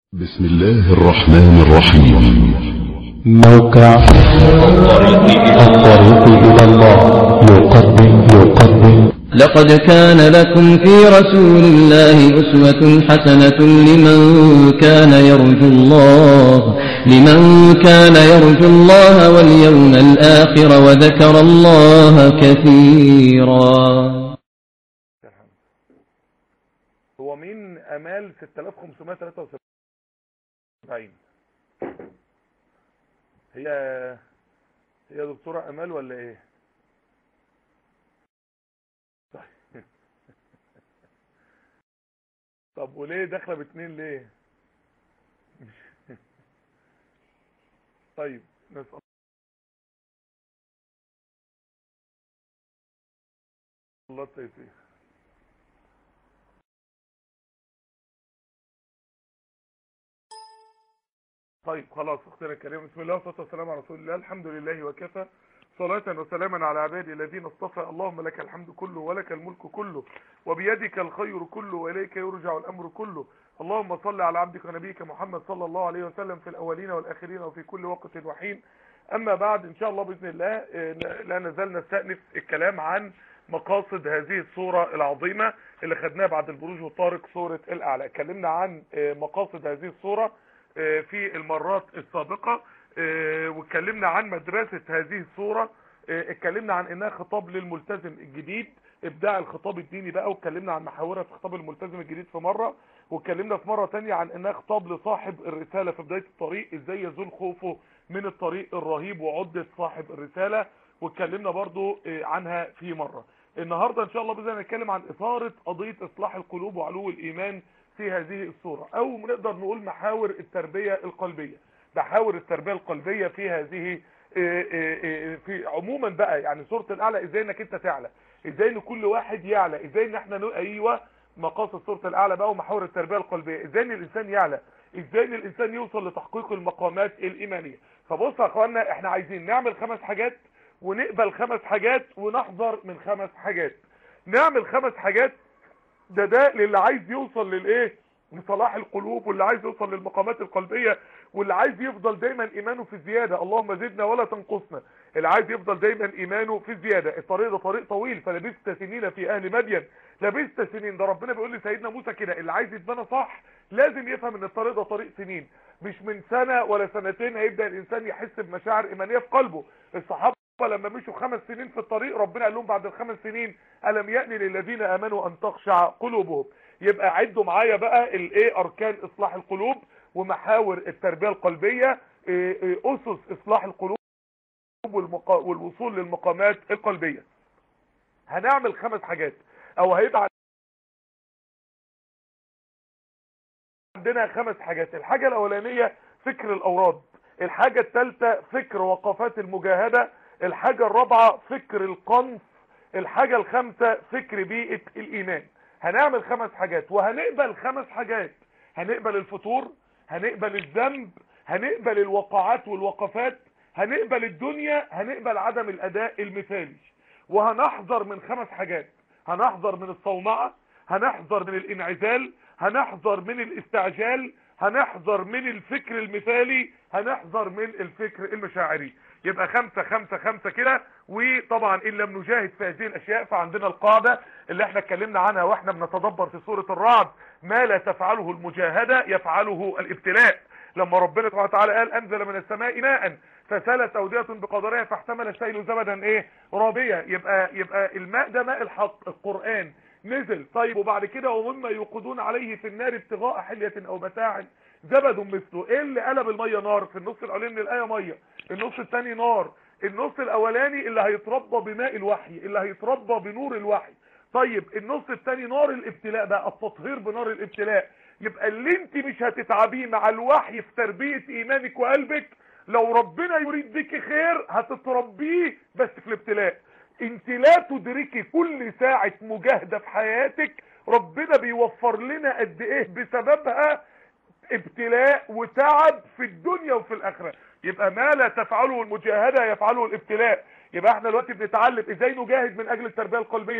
بسم الله الرحمن الرحيم موقع الطريق إلى الله يقدم يقدم لقد كان لكم في رسول الله أسوة حسنة لمن كان يرجو الله لمن كان يرجو الله واليوم الآخر وذكر الله كثيرا هو مين امال 6573 هي هي دكتورة امال ولا ايه طيب. طب وليه داخله باتنين ليه طيب نسأل الله التوفيق طيب خلاص اختنا الكريم بسم الله والصلاه والسلام على رسول الله الحمد لله وكفى صلاة وسلاما على عبادي الذين اصطفى اللهم لك الحمد كله ولك الملك كله وبيدك الخير كله واليك يرجع الامر كله اللهم صل على عبدك ونبيك محمد صلى الله عليه وسلم في الاولين والاخرين وفي كل وقت وحين اما بعد ان شاء الله باذن الله آه، لا نزال نستأنف الكلام عن مقاصد هذه الصورة العظيمة اللي خدناها بعد البروج والطارق سورة الاعلى اتكلمنا عن آه، مقاصد هذه الصورة آه، في المرات السابقة آه، واتكلمنا عن مدرسة هذه الصورة آه، اتكلمنا عن انها خطاب للملتزم الجديد ابداع الخطاب الديني بقى واتكلمنا عن محاورة خطاب الملتزم الجديد في مرة واتكلمنا في مرة تانية عن انها خطاب لصاحب الرسالة في بداية الطريق ازاي يزول خوفه من الطريق الرهيب وعدة صاحب الرسالة واتكلمنا برضو آه، عنها في مرة النهاردة ان شاء الله بإذن الله نتكلم عن اثارة قضية اصلاح القلوب وعلو الايمان في هذه الصورة او نقدر نقول محاور التربية القلبية محاور التربية القلبية في هذه إيه إيه إيه في عموما بقى يعني سورة الاعلى ازاي انك انت تعلى ازاي ان كل واحد يعلى ازاي ان احنا نقول ايوه مقاصد سورة الاعلى بقى ومحاور التربية القلبية ازاي ان الانسان يعلى ازاي ان الانسان يوصل لتحقيق المقامات الايمانية فبص يا اخوانا احنا عايزين نعمل خمس حاجات ونقبل خمس حاجات ونحذر من خمس حاجات نعمل خمس حاجات ده ده للي عايز يوصل للايه لصلاح القلوب واللي عايز يوصل للمقامات القلبية واللي عايز يفضل دايما ايمانه في زيادة اللهم زدنا ولا تنقصنا اللي عايز يفضل دايما ايمانه في زيادة الطريق ده طريق طويل فلبست سنين في اهل مدين لبست سنين ده ربنا بيقول لسيدنا موسى كده اللي عايز يتبنى صح لازم يفهم ان الطريق ده طريق سنين مش من سنة ولا سنتين هيبدأ الانسان يحس بمشاعر ايمانية في قلبه الصحابة لما مشوا خمس سنين في الطريق ربنا قال لهم بعد الخمس سنين ألم يأن للذين آمنوا أن تخشع قلوبهم يبقى عدوا معايا بقى الايه أركان إصلاح القلوب ومحاور التربية القلبية إيه إيه أسس إصلاح القلوب والمقا... والوصول للمقامات القلبية هنعمل خمس حاجات أو هيبقى عندنا خمس حاجات الحاجة الأولانية فكر الأوراد الحاجة الثالثة فكر وقفات المجاهدة الحاجة الرابعة فكر القنص الحاجة الخامسة فكر بيئة الإيمان هنعمل خمس حاجات وهنقبل خمس حاجات هنقبل الفتور هنقبل الذنب هنقبل الوقعات والوقفات هنقبل الدنيا هنقبل عدم الأداء المثالي وهنحذر من خمس حاجات هنحذر من الصومعة هنحذر من الانعزال هنحذر من الاستعجال هنحذر من الفكر المثالي هنحذر من الفكر المشاعري يبقى خمسة خمسة خمسة كده وطبعا ان لم نجاهد في هذه الاشياء فعندنا القاعدة اللي احنا اتكلمنا عنها واحنا بنتدبر في سورة الرعد ما لا تفعله المجاهدة يفعله الابتلاء لما ربنا سبحانه وتعالى قال انزل من السماء ماء فسالت اودية بقدرها فاحتمل السيل زبدا ايه رابية يبقى يبقى الماء ده ماء الحق القرآن نزل طيب وبعد كده ومما يوقدون عليه في النار ابتغاء حلية او متاع زبد مثله ايه اللي قلب المية نار في النص الاولاني من الايه ميه النص الثاني نار النص الاولاني اللي هيتربى بماء الوحي اللي هيتربى بنور الوحي طيب النص الثاني نار الابتلاء بقى التطهير بنار الابتلاء يبقى اللي انت مش هتتعبيه مع الوحي في تربية ايمانك وقلبك لو ربنا يريد بك خير هتتربيه بس في الابتلاء انت لا تدركي كل ساعة مجاهدة في حياتك ربنا بيوفر لنا قد ايه بسببها ابتلاء وتعب في الدنيا وفي الاخرة يبقى ما لا تفعله المجاهدة يفعله الابتلاء يبقى احنا دلوقتي بنتعلم ازاي نجاهد من اجل التربية القلبية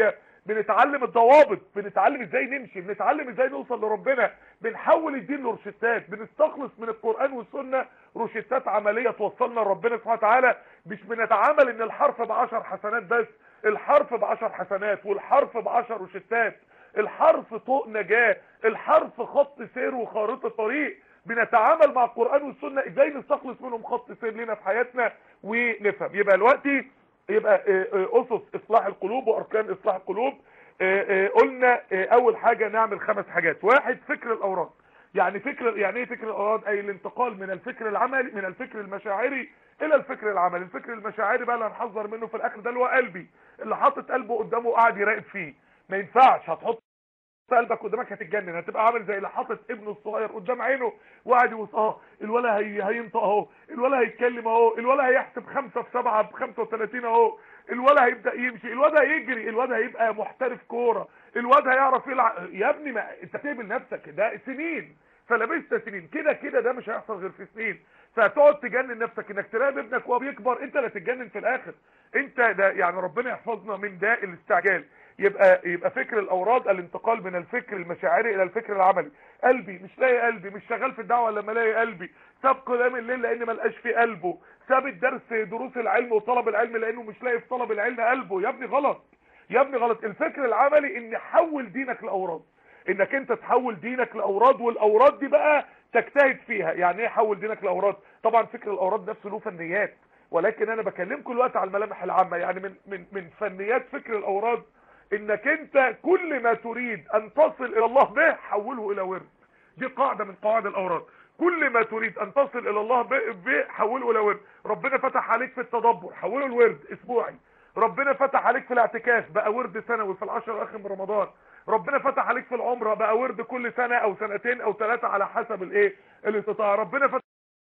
بنتعلم الضوابط بنتعلم ازاي نمشي بنتعلم ازاي نوصل لربنا بنحول الدين لروشتات بنستخلص من القرآن والسنة روشتات عملية توصلنا لربنا سبحانه وتعالى مش بنتعامل ان الحرف بعشر حسنات بس الحرف بعشر حسنات والحرف بعشر روشتات الحرف طوق نجاة الحرف خط سير وخارطة طريق بنتعامل مع القرآن والسنة ازاي نستخلص منهم خط سير لنا في حياتنا ونفهم يبقى دلوقتي يبقى آه، آه، اسس اصلاح القلوب واركان اصلاح القلوب آه، آه، قلنا آه، اول حاجة نعمل خمس حاجات واحد فكر الاوراد يعني فكر يعني ايه فكر الاوراد اي الانتقال من الفكر العملي من الفكر المشاعري الى الفكر العملي الفكر المشاعري بقى اللي هنحذر منه في الاخر ده اللي هو قلبي اللي حاطط قلبه قدامه قاعد يراقب فيه ما ينفعش هتحط قلبك قدامك هتتجنن هتبقى عامل زي اللي حاطط ابنه الصغير قدام عينه وقاعد يبص اه الولا هي هينطق اهو الولا هيتكلم اهو الولا هيحسب خمسة في سبعة ب 35 اهو الولا هيبدا يمشي الواد هيجري الواد هيبقى محترف كوره الواد هيعرف يلعب يا ابني ما انت بتقبل نفسك ده سنين فلبست سنين كده كده ده مش هيحصل غير في سنين فهتقعد تجنن نفسك انك تراقب ابنك وهو بيكبر انت اللي تتجنن في الاخر انت ده يعني ربنا يحفظنا من داء الاستعجال يبقى يبقى فكر الاوراد الانتقال من الفكر المشاعري الى الفكر العملي قلبي مش لاقي قلبي مش شغال في الدعوه لما الاقي قلبي ساب قيام الليل لان ما لقاش في قلبه ساب الدرس دروس العلم وطلب العلم لانه مش لاقي في طلب العلم قلبه يا ابني غلط يا ابني غلط الفكر العملي ان حول دينك لاوراد انك انت تحول دينك لاوراد والاوراد دي بقى تجتهد فيها يعني ايه حول دينك لاوراد طبعا فكر الاوراد نفسه له فنيات ولكن انا بكلمكم دلوقتي على الملامح العامه يعني من من من فنيات فكر الاوراد انك انت كل ما تريد ان تصل الى الله به حوله الى ورد دي قاعده من قواعد الاوراد كل ما تريد ان تصل الى الله به حوله الى ورد ربنا فتح عليك في التدبر حوله الورد اسبوعي ربنا فتح عليك في الاعتكاف بقى ورد سنوي في العشر الاخر من رمضان ربنا فتح عليك في العمره بقى ورد كل سنه او سنتين او ثلاثه على حسب الايه الاستطاعه ربنا فتح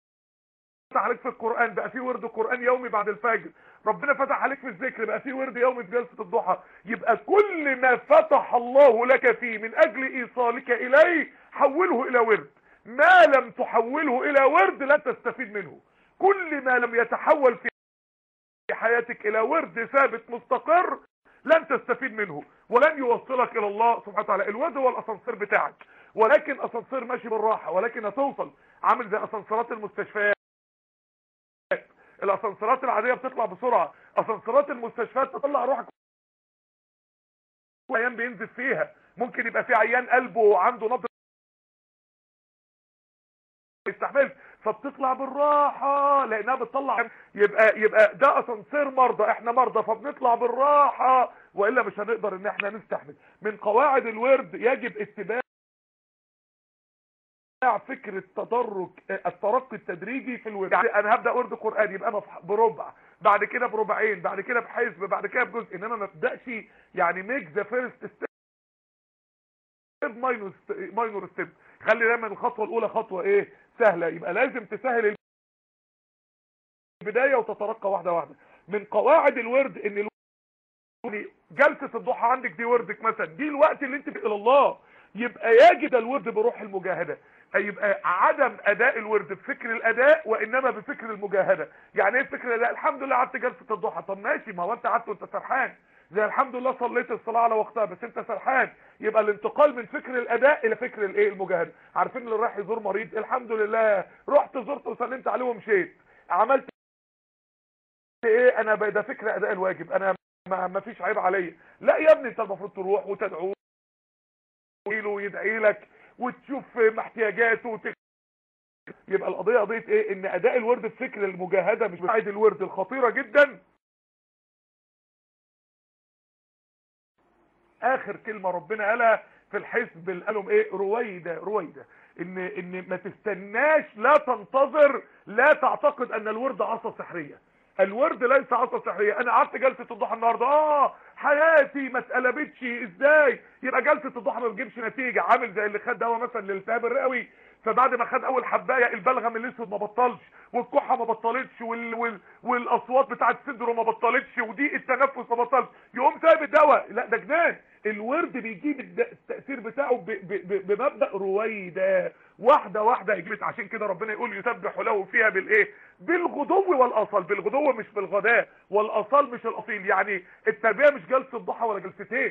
عليك في القرآن بقى في ورد قرآن يومي بعد الفجر ربنا فتح عليك في الذكر بقى في ورد يومي في جلسة الضحى يبقى كل ما فتح الله لك فيه من اجل ايصالك اليه حوله الى ورد ما لم تحوله الى ورد لا تستفيد منه كل ما لم يتحول في حياتك الى ورد ثابت مستقر لن تستفيد منه ولن يوصلك الى الله سبحانه وتعالى الورد هو الاسانسير بتاعك ولكن اسانسير ماشي بالراحه ولكن هتوصل عامل زي اسانسيرات المستشفيات الاسانسيرات العاديه بتطلع بسرعه اسانسيرات المستشفيات تطلع روحك عيان بينزل فيها ممكن يبقى في عيان قلبه عنده نبض يستحمل فبتطلع بالراحه لانها بتطلع يبقى يبقى ده اسانسير مرضى احنا مرضى فبنطلع بالراحه والا مش هنقدر ان احنا نستحمل من قواعد الورد يجب اتباع فكر التدرج الترقي التدريجي في الورد يعني انا هبدا ورد قران يبقى انا بربع بعد كده بربعين بعد كده بحزب بعد كده بجزء انما ما ابداش يعني ميك ذا فيرست ستيب ماينور ماينور ستيب خلي دايما الخطوه الاولى خطوه ايه سهله يبقى لازم تسهل البدايه وتترقى واحده واحده من قواعد الورد ان جلسه الضحى عندك دي وردك مثلا دي الوقت اللي انت الى الله يبقى يجد الورد بروح المجاهده هيبقى عدم اداء الورد بفكر الاداء وانما بفكر المجاهده يعني ايه فكر الاداء الحمد لله قعدت جلسه الضحى طب ماشي ما هو انت قعدت وانت سرحان زي الحمد لله صليت الصلاه على وقتها بس انت سرحان يبقى الانتقال من فكر الاداء الى فكر الايه المجاهده عارفين اللي راح يزور مريض الحمد لله رحت زرت وسلمت عليه ومشيت عملت ايه انا ده فكر اداء الواجب انا ما, ما فيش عيب عليا لا يا ابني انت المفروض تروح وتدعوه له يدعي لك وتشوف احتياجاته وتك... يبقى القضية قضية ايه ان اداء الورد بفكر المجاهدة مش بعيد الورد الخطيرة جدا اخر كلمة ربنا قالها في الحزب اللي قالهم ايه رويدة رويدة ان ان ما تستناش لا تنتظر لا تعتقد ان الورد عصا سحرية الورد ليس عصا سحرية انا قعدت جلسة الضحى النهاردة اه حياتي ما اتقلبتش ازاي يبقى جلسة الضحى ما بتجيبش نتيجة عامل زي اللي خد دواء مثلا للالتهاب الرئوي فبعد ما خد اول حبايه البلغم الاسود ما بطلش والكحه ما بطلتش وال... وال... والاصوات بتاعه الصدر ما بطلتش وضيق التنفس ما بطلش يقوم سايب الدواء لا ده جنان الورد بيجيب التاثير بتاعه ب... ب... ب... بمبدا رويده واحده واحده يجيب عشان كده ربنا يقول يسبح له فيها بالايه بالغدو والاصل بالغدو مش بالغداء والاصل مش الاصيل يعني التربيه مش جلسه ضحى ولا جلستين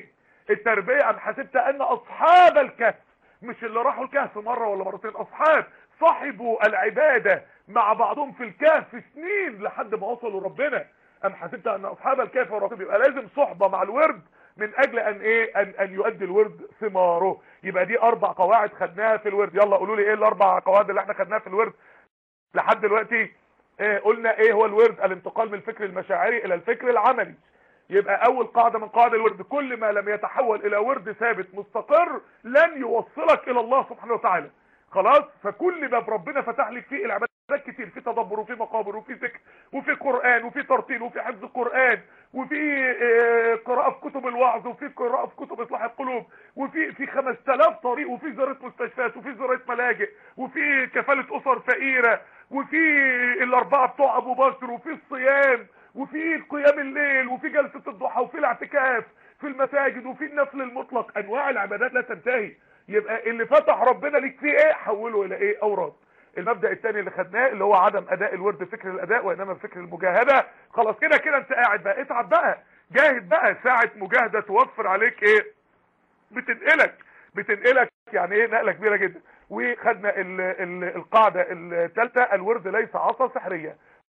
التربيه ام حسبت ان اصحاب الكهف مش اللي راحوا الكهف مره ولا مرتين اصحاب صاحبوا العباده مع بعضهم في الكهف سنين لحد ما وصلوا ربنا ام حسبت ان اصحاب الكهف والرقيب يبقى لازم صحبه مع الورد من اجل ان ايه ان ان يؤدي الورد ثماره يبقى دي اربع قواعد خدناها في الورد يلا قولوا لي ايه الاربع قواعد اللي احنا خدناها في الورد لحد دلوقتي إيه قلنا ايه هو الورد الانتقال من الفكر المشاعري الى الفكر العملي يبقى اول قاعدة من قواعد الورد كل ما لم يتحول الى ورد ثابت مستقر لن يوصلك الى الله سبحانه وتعالى خلاص فكل باب ربنا فتح لك فيه العبادات كتير في تدبر وفي مقابر وفي ذكر وفي قرآن وفي ترتيل وفي حفظ قرآن وفي آه، قراءة في كتب الوعظ وفي قراءة في كتب اصلاح القلوب وفي في 5000 طريق وفي زيارة مستشفيات وفي زيارة ملاجئ وفي كفالة اسر فقيرة وفي الاربعة بتوع ابو بكر وفي الصيام وفي قيام الليل وفي جلسة الضحى وفي الاعتكاف في المساجد وفي النفل المطلق انواع العبادات لا تنتهي يبقى اللي فتح ربنا ليك فيه ايه حوله الى ايه اوراد المبدا الثاني اللي خدناه اللي هو عدم اداء الورد فكر الاداء وانما فكر المجاهده خلاص كده كده انت قاعد بقى اتعب بقى جاهد بقى ساعه مجاهده توفر عليك ايه بتنقلك بتنقلك يعني ايه نقله كبيره جدا وخدنا ال ال القاعده الثالثه الورد ليس عصا سحريه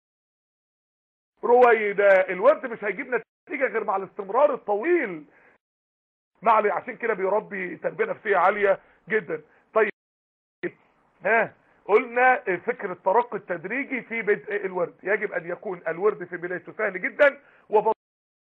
رويدة الورد مش هيجيب نتيجه غير مع الاستمرار الطويل مع عشان كده بيربي تربيه نفسيه عاليه جدا طيب ها قلنا فكر الترقي التدريجي في بدء الورد يجب ان يكون الورد في بدايته سهل جدا وبسيط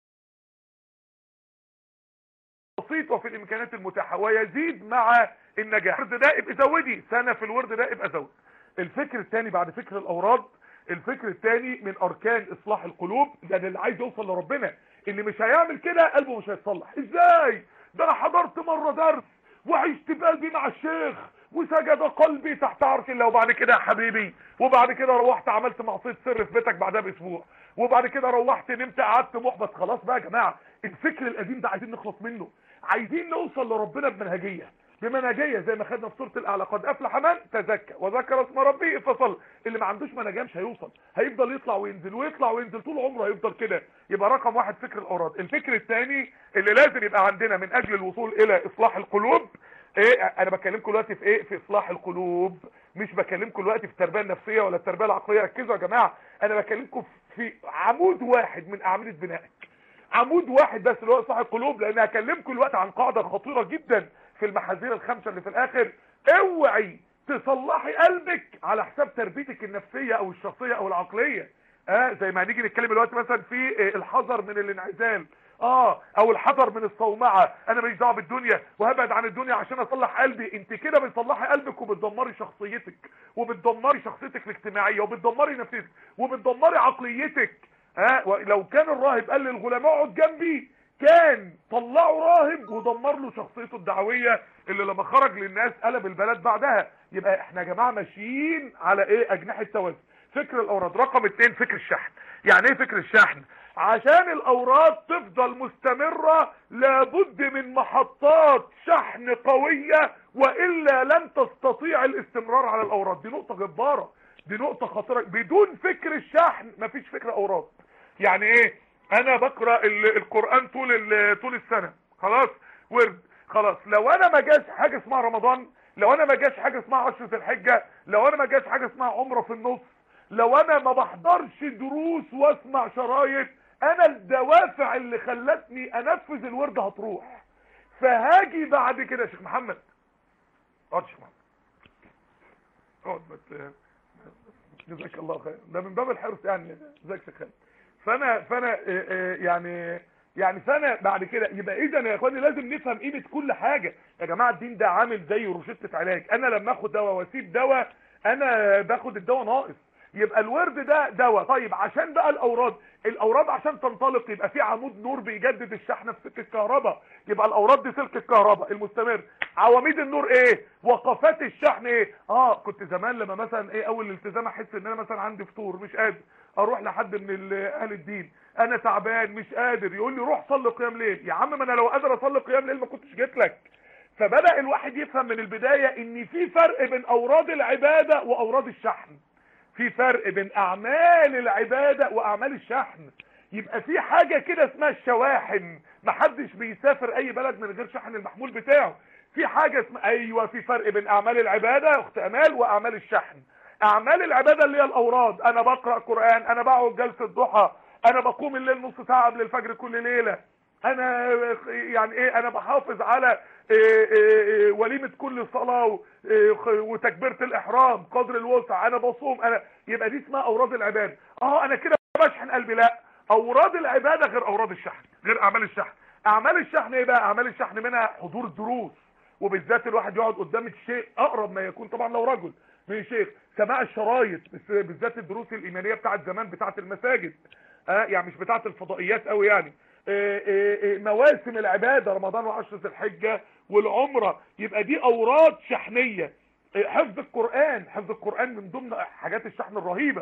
وفي الامكانيات المتاحه ويزيد مع النجاح الورد ده ابقى زودي سنه في الورد ده ابقى زود الفكر الثاني بعد فكر الاوراد الفكر الثاني من اركان اصلاح القلوب يعني اللي عايز يوصل لربنا اللي مش هيعمل كده قلبه مش هيتصلح ازاي ده انا حضرت مره درس وعشت بقلبي مع الشيخ وسجد قلبي تحت عرش الله وبعد كده يا حبيبي وبعد كده روحت عملت معصيه سر في بيتك بعدها باسبوع وبعد كده روحت نمت قعدت محبط خلاص بقى يا جماعه الفكر القديم ده عايزين نخلص منه عايزين نوصل لربنا بمنهجيه بمنهجيه زي ما خدنا في سوره الاعلى قد افلح من تزكى وذكر اسم ربه فصل اللي ما عندوش منهجيه مش هيوصل هيفضل يطلع وينزل ويطلع وينزل طول عمره هيفضل كده يبقى رقم واحد فكر الاوراد الفكر الثاني اللي لازم يبقى عندنا من اجل الوصول الى اصلاح القلوب ايه انا بكلمكم دلوقتي في ايه في اصلاح القلوب مش بكلمكم دلوقتي في التربيه النفسيه ولا التربيه العقليه ركزوا يا جماعه انا بكلمكم في عمود واحد من اعمده بنائك عمود واحد بس اللي هو اصلاح القلوب لان هكلمكم دلوقتي عن قاعده خطيره جدا في المحاذير الخمسه اللي في الاخر اوعي تصلحي قلبك على حساب تربيتك النفسيه او الشخصيه او العقليه اه زي ما هنيجي نتكلم دلوقتي مثلا في آه، الحذر من الانعزال اه او الحذر من الصومعه انا ماليش دعوه بالدنيا وهبعد عن الدنيا عشان اصلح قلبي انت كده بتصلحي قلبك وبتدمري شخصيتك وبتدمري شخصيتك الاجتماعيه وبتدمري نفسيتك وبتدمري عقليتك ها آه لو كان الراهب قال للغلام اقعد جنبي كان طلعوا راهب ودمر له شخصيته الدعويه اللي لما خرج للناس قلب البلد بعدها يبقى احنا يا جماعه ماشيين على ايه اجنحه توازن فكر الاوراد رقم اتنين فكر الشحن يعني ايه فكر الشحن عشان الاوراد تفضل مستمرة لابد من محطات شحن قوية والا لن تستطيع الاستمرار على الاوراد دي نقطة جبارة دي نقطة خطيرة بدون فكر الشحن مفيش فكر اوراد يعني ايه انا بقرا ال- القران طول ال- طول السنه خلاص ورد خلاص لو انا ما جاش حاجه اسمها رمضان لو انا ما جاش حاجه اسمها عشرة الحجه لو انا ما جاش حاجه اسمها عمره في النص لو انا ما بحضرش دروس واسمع شرايط انا الدوافع اللي خلتني انفذ الورد هتروح فهاجي بعد كده يا شيخ محمد اقعد يا شيخ محمد اقعد بس جزاك الله خير ده من باب الحرص يعني جزاك شيخ خالد فانا فانا آه، آه، يعني يعني فانا بعد كده يبقى اذا يا اخواني لازم نفهم قيمه كل حاجه يا جماعه الدين ده عامل زي روشته علاج انا لما اخد دواء واسيب دواء انا باخد الدواء ناقص يبقى الورد ده دواء طيب عشان بقى الاوراد الاوراد عشان تنطلق يبقى في عمود نور بيجدد الشحنه في سلك الكهرباء يبقى الاوراد دي سلك الكهرباء المستمر عواميد النور ايه وقفات الشحن ايه اه كنت زمان لما مثلا ايه اول الالتزام احس ان انا مثلا عندي فطور مش قادر اروح لحد من ال- اهل الدين انا تعبان مش قادر يقول لي روح صلي قيام ليل يا عم ما انا لو قادر اصلي قيام ليل ما كنتش جيت لك فبدا الواحد يفهم من البدايه ان في فرق بين اوراد العباده واوراد الشحن في فرق بين اعمال العباده واعمال الشحن يبقى في حاجة كده اسمها الشواحن محدش بيسافر اي بلد من غير شحن المحمول بتاعه في حاجة اسمها ايوه في فرق بين اعمال العبادة يا اخت امال واعمال الشحن اعمال العبادة اللي هي الاوراد انا بقرأ قرآن انا بقعد جلسة ضحى انا بقوم الليل نص ساعة قبل الفجر كل ليلة انا يعني ايه انا بحافظ على إيه إيه وليمة كل صلاة و- إيه وتكبيرة الاحرام قدر الوسع انا بصوم انا يبقى دي اسمها اوراد العبادة اه انا كده بشحن قلبي لا اوراد العبادة غير اوراد الشحن غير اعمال الشحن اعمال الشحن ايه بقى اعمال الشحن منها حضور الدروس وبالذات الواحد يقعد قدام الشيخ اقرب ما يكون طبعا لو رجل من الشيخ سماع الشرايط بس بالذات الدروس الايمانيه بتاعت زمان بتاعت المساجد اه يعني مش بتاعت الفضائيات قوي يعني آه، آه، آه، مواسم العباده رمضان وعشر ذي الحجه والعمره يبقى دي اوراد شحنيه آه، حفظ القران حفظ القران من ضمن حاجات الشحن الرهيبه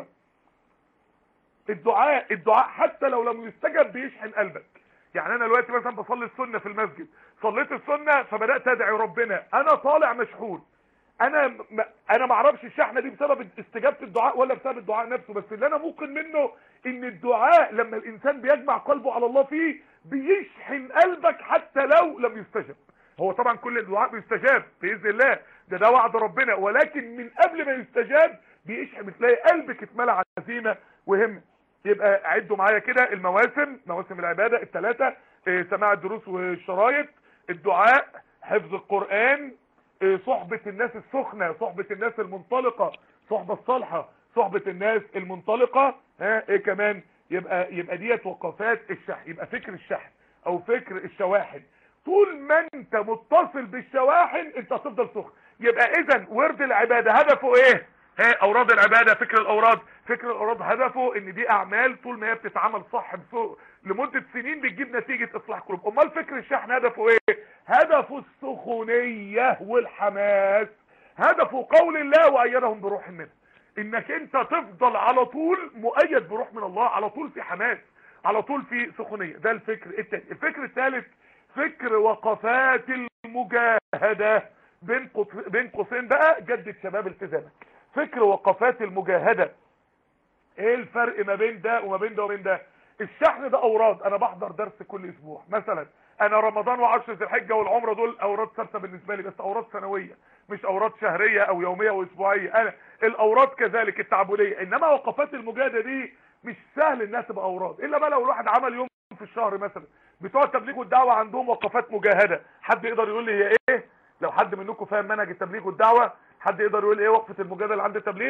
الدعاء الدعاء حتى لو لم يستجب بيشحن قلبك يعني انا دلوقتي مثلا بصلي السنه في المسجد صليت السنه فبدات ادعي ربنا انا طالع مشحون انا م... انا ما اعرفش الشحنه دي بسبب استجابه الدعاء ولا بسبب الدعاء نفسه بس اللي انا موقن منه ان الدعاء لما الانسان بيجمع قلبه على الله فيه بيشحن قلبك حتى لو لم يستجب هو طبعا كل الدعاء بيستجاب باذن الله ده ده وعد ربنا ولكن من قبل ما يستجاب بيشحن بتلاقي قلبك اتملى عزيمه وهمه يبقى عدوا معايا كده المواسم مواسم العباده الثلاثه سماع الدروس والشرايط الدعاء حفظ القران إيه، صحبة الناس السخنة صحبة الناس المنطلقة صحبة الصالحة صحبة الناس المنطلقة ها ايه كمان يبقى يبقى ديت وقفات الشحن يبقى فكر الشحن او فكر الشواحن طول ما انت متصل بالشواحن انت هتفضل سخن يبقى اذا ورد العبادة هدفه ايه ها اوراد العبادة فكر الاوراد فكر الاوراد هدفه ان دي اعمال طول ما هي بتتعمل صح بسوء لمدة سنين بتجيب نتيجة اصلاح قلوب امال فكر الشحن هدفه ايه هدفه السخونية والحماس هدفه قول الله وايدهم بروح منه انك انت تفضل على طول مؤيد بروح من الله على طول في حماس على طول في سخونية ده الفكر التاني الفكر الثالث فكر وقفات المجاهدة بين قط- بين قوسين بقى جدد شباب التزامك فكر وقفات المجاهدة ايه الفرق ما بين ده وما بين ده وبين ده الشحن ده اوراد انا بحضر درس كل اسبوع مثلا انا رمضان وعشر ذي الحجه والعمره دول اوراد ثابته بالنسبه لي بس اوراد سنويه مش اوراد شهريه او يوميه واسبوعيه انا الاوراد كذلك التعبديه انما وقفات المجاهده دي مش سهل انها تبقى اوراد الا بقى لو الواحد عمل يوم في الشهر مثلا بتوع التبليغ والدعوه عندهم وقفات مجاهده حد يقدر يقول لي هي ايه لو حد منكم فاهم منهج التبليغ والدعوه حد يقدر يقول ايه وقفه المجاهده اللي عند التبليغ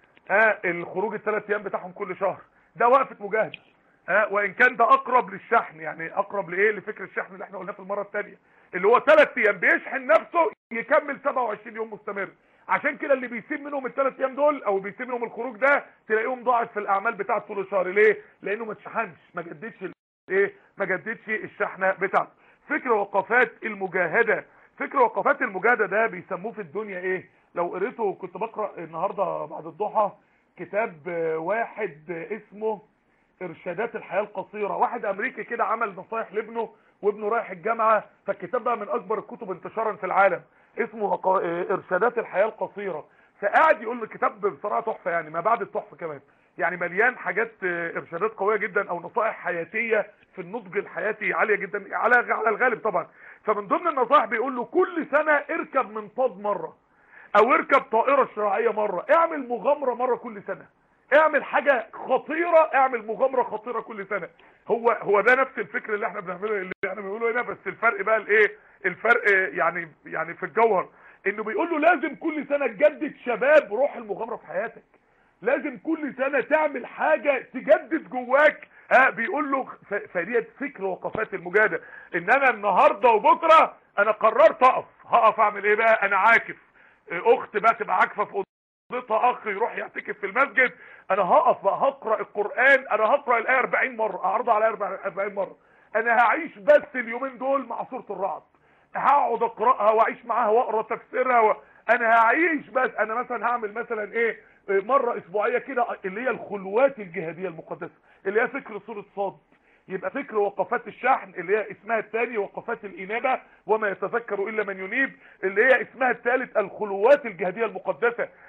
اه الخروج الثلاث ايام بتاعهم كل شهر ده وقفه مجاهده اه وان كان ده اقرب للشحن يعني اقرب لايه لفكر الشحن اللي احنا قلناه في المره الثانيه اللي هو ثلاث ايام بيشحن نفسه يكمل 27 يوم مستمر عشان كده اللي بيسيب منهم الثلاث ايام دول او بيسيب منهم الخروج ده تلاقيهم ضاعت في الاعمال بتاعه طول الشهر ليه لانه ما اتشحنش ما جددش ال- ايه ما جددش الشحنه بتاعته فكر وقفات المجاهده فكر وقفات المجاهده ده بيسموه في الدنيا ايه لو قريته كنت بقرا النهارده بعد الضحى كتاب آه، واحد آه، اسمه ارشادات الحياه القصيره واحد امريكي كده عمل نصايح لابنه وابنه رايح الجامعه فالكتاب بقى من اكبر الكتب انتشارا في العالم اسمه وق- آه، ارشادات الحياه القصيره فقاعد يقول الكتاب بصراحه تحفه يعني ما بعد التحفه كمان يعني مليان حاجات آه، ارشادات قويه جدا او نصائح حياتيه في النضج الحياتي عاليه جدا على على الغالب طبعا فمن ضمن النصائح بيقول له كل سنه اركب منطاد مره او اركب طائرة شراعية مرة اعمل مغامرة مرة كل سنة اعمل حاجة خطيرة اعمل مغامرة خطيرة كل سنة هو هو ده نفس الفكر اللي احنا بنعمله اللي احنا بنقوله هنا بس الفرق بقى الايه الفرق يعني يعني في الجوهر انه بيقول له لازم كل سنة تجدد شباب روح المغامرة في حياتك لازم كل سنة تعمل حاجة تجدد جواك ها بيقول له ف- فديت فكر وقفات المجاهدة ان انا النهاردة وبكرة انا قررت اقف هقف اعمل ايه بقى انا عاكف اخت بقى تبقى عاكفه في اوضتها اخ يروح يعتكف في المسجد انا هقف بقى هقرا القران انا هقرا الايه 40 مره اعرضها على 40 مره انا هعيش بس اليومين دول مع سوره الرعد هقعد اقراها واعيش معاها واقرا تفسيرها و... انا هعيش بس انا مثلا هعمل مثلا ايه إيه، مره اسبوعيه كده اللي هي الخلوات الجهاديه المقدسه اللي هي فكر سوره صاد يبقى فكر وقفات الشحن اللي هي اسمها الثاني وقفات الإنابة وما يتذكر إلا من ينيب اللي هي اسمها الثالث الخلوات الجهادية المقدسة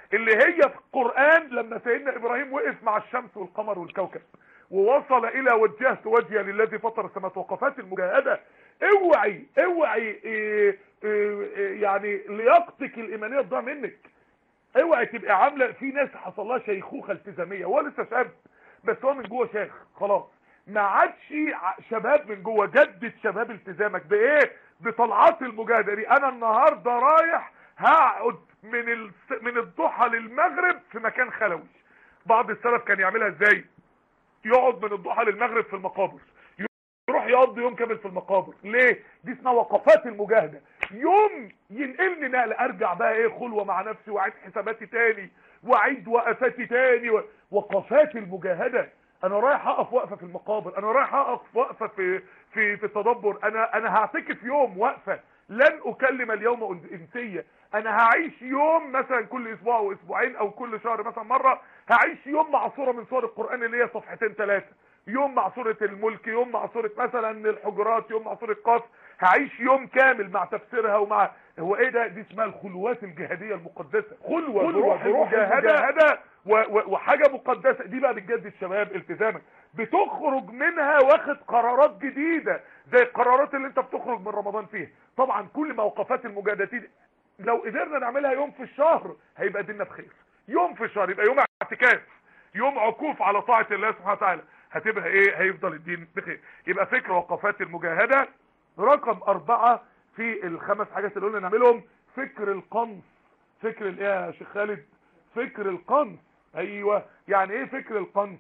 اللي هي في القرآن لما سيدنا ابراهيم وقف مع الشمس والقمر والكوكب ووصل الى وجهت وجهي للذي فطر السماوات وقفات المجاهدة اوعي اوعي إيه إيه إيه يعني لياقتك الايمانية تضيع منك اوعي تبقى عامله في ناس حصل لها شيخوخه التزاميه هو لسه شاب بس هو من جوه شيخ خلاص ما عادش ع- شباب من جوه جدد شباب التزامك بايه بطلعات المجاهده دي انا النهارده رايح هقعد من ال... من الضحى للمغرب في مكان خلوي بعض السلف كان يعملها ازاي يقعد من الضحى للمغرب في المقابر يروح يقضي يوم كامل في المقابر ليه دي اسمها وقفات المجاهدة يوم ينقلني نقل ارجع بقى ايه خلوة مع نفسي واعيد حساباتي تاني واعيد وقفاتي تاني و... وقفات المجاهدة انا رايح اقف وقفة في المقابر انا رايح اقف وقفة في في في التدبر انا انا هعتكف يوم وقفة لن اكلم اليوم انسية انا هعيش يوم مثلا كل اسبوع او اسبوعين او كل شهر مثلا مرة هعيش يوم مع صورة من صور القرآن اللي هي صفحتين ثلاثة يوم مع سورة الملك يوم مع سورة مثلا الحجرات يوم مع سورة قاف هعيش يوم كامل مع تفسيرها ومع هو ايه ده دي اسمها الخلوات الجهادية المقدسة خلوة خلوة بروح بروح المجاهدة و- و- وحاجة مقدسة دي بقى بتجدد شباب التزامك بتخرج منها واخد قرارات جديدة زي القرارات اللي انت بتخرج من رمضان فيها طبعا كل موقفات المجاهدة لو قدرنا نعملها يوم في الشهر هيبقى ديننا بخير يوم في الشهر يبقى يوم اعتكاف يوم عكوف على طاعة الله سبحانه وتعالى هتبقى ايه هيفضل الدين بخير يبقى فكر وقفات المجاهدة رقم اربعة في الخمس حاجات اللي قلنا نعملهم فكر القنص فكر الايه يا شيخ خالد فكر القنص ايوه يعني ايه فكر القنص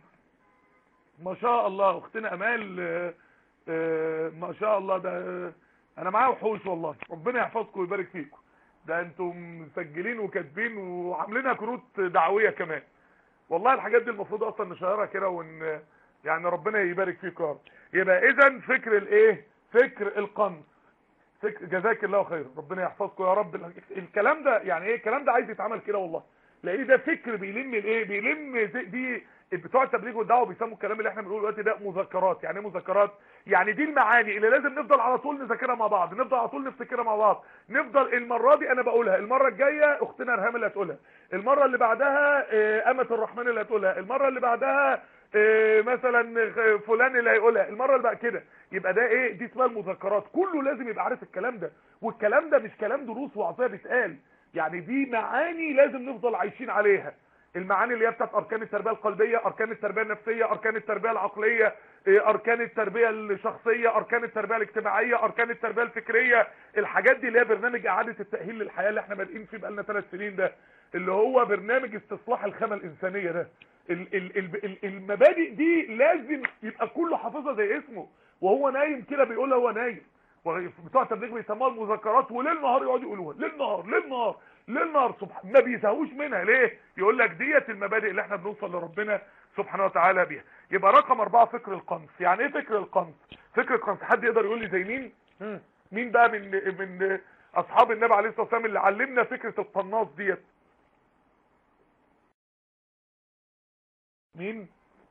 ما شاء الله اختنا امال آه، آه، ما شاء الله ده آه، انا معايا وحوش والله ربنا يحفظكم ويبارك فيكم ده انتم مسجلين وكاتبين وعاملينها كروت دعويه كمان والله الحاجات دي المفروض اصلا نشيرها كده ون يعني ربنا يبارك فيكم يا رب يبقى اذا فكر الايه فكر القنص فكر جزاك الله خير ربنا يحفظكم يا رب الكلام ده يعني ايه الكلام ده عايز يتعمل كده والله لان ده فكر بيلم الايه بيلم زي- دي بتوع التبليغ والدعوه بيسموا الكلام اللي احنا بنقوله دلوقتي ده مذكرات يعني ايه مذكرات يعني دي المعاني اللي لازم نفضل على طول نذاكرها مع بعض نفضل على طول نفتكرها مع بعض نفضل المره دي انا بقولها المره الجايه اختنا ارهام اللي هتقولها المره اللي بعدها آه، امه الرحمن اللي هتقولها المره اللي بعدها آه، مثلا آه، فلان اللي هيقولها المره اللي بعد كده يبقى ده ايه دي اسمها المذكرات كله لازم يبقى عارف الكلام ده والكلام ده مش كلام دروس وعطيه بيتقال يعني دي معاني لازم نفضل عايشين عليها المعاني اللي هي بتاعت اركان التربيه القلبيه اركان التربيه النفسيه اركان التربيه العقليه إيه، اركان التربيه الشخصيه اركان التربيه الاجتماعيه اركان التربيه الفكريه الحاجات دي اللي هي برنامج اعاده التاهيل للحياه اللي احنا بادئين فيه بقالنا ثلاث سنين ده اللي هو برنامج استصلاح الخامه الانسانيه ده ال- ال- ال- ال- المبادئ دي لازم يبقى كله حافظها زي اسمه وهو نايم كده بيقولها هو نايم بتوع التبليغ بيسموها المذكرات وليل نهار يقعدوا يقولوها ليل نهار ليل نهار ليل نهار سبحان ما بيزهقوش منها ليه يقول لك ديت المبادئ اللي احنا بنوصل لربنا سبحانه وتعالى بيها يبقى رقم أربعة فكر القنص يعني ايه فكر القنص فكر القنص حد يقدر يقول لي زي مين مم. مين بقى من من اصحاب النبي عليه الصلاه والسلام اللي علمنا فكره القناص ديت مين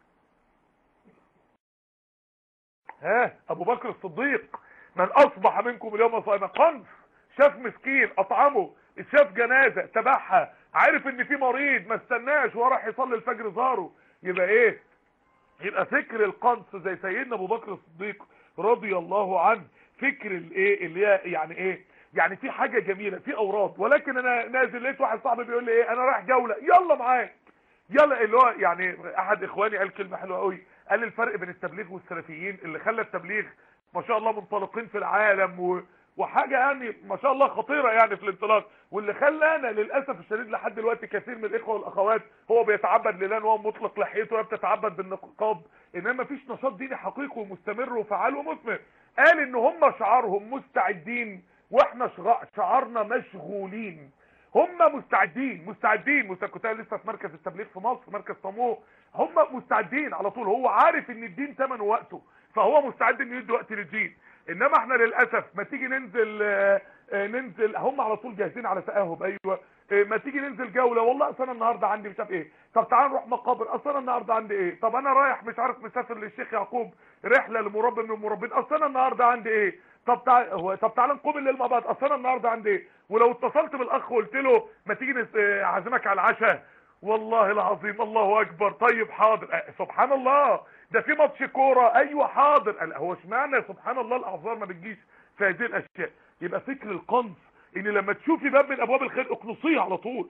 ها ابو بكر الصديق من اصبح منكم اليوم صائما قنص شاف مسكين اطعمه شاف جنازه تبعها عارف ان في مريض ما استناش وراح يصلي الفجر زاره يبقى ايه يبقى فكر القنص زي سيدنا ابو بكر الصديق رضي الله عنه فكر الايه اللي هي يعني ايه يعني في حاجه جميله في اوراد ولكن انا نازل لقيت واحد صاحبي بيقول لي ايه انا رايح جوله يلا معاك يلا اللي هو يعني احد اخواني قال كلمه حلوه قوي قال الفرق بين التبليغ والسلفيين اللي خلى التبليغ ما شاء الله منطلقين في العالم و... وحاجه يعني ما شاء الله خطيره يعني في الانطلاق واللي خلانا للاسف الشديد لحد دلوقتي كثير من الاخوه والاخوات هو بيتعبد لله وهو مطلق لحيته وهي بتتعبد بالنقاب انما مفيش نشاط ديني حقيقي ومستمر وفعال ومثمر قال ان هم شعارهم مستعدين واحنا شغ- شعارنا مشغولين هم مستعدين مستعدين مست- كنت أنا لسه في مركز التبليغ في مصر مركز طموح هم مستعدين على طول هو عارف ان الدين ثمنه وقته فهو مستعد انه يدي وقت للدين انما احنا للاسف ما تيجي ننزل آه، آه، ننزل هم على طول جاهزين على تاهب ايوه آه، ما تيجي ننزل جوله والله اصل انا النهارده عندي مش عارف ايه طب تعال نروح مقابر اصل انا النهارده عندي ايه طب انا رايح مش عارف مسافر للشيخ يعقوب رحله لمربي من المربين اصل انا النهارده عندي ايه طب تعال هو طب تعال نقوم الليل مع بعض اصل انا النهارده عندي ايه ولو اتصلت بالاخ وقلت له ما تيجي نس- آه، اعزمك على العشاء والله العظيم الله اكبر طيب حاضر آه، سبحان الله ده في ماتش كوره ايوه حاضر قال هو اشمعنى سبحان الله الاعذار ما بتجيش في هذه الاشياء يبقى فكر القنص ان لما تشوفي باب من ابواب الخير اقنصيه على طول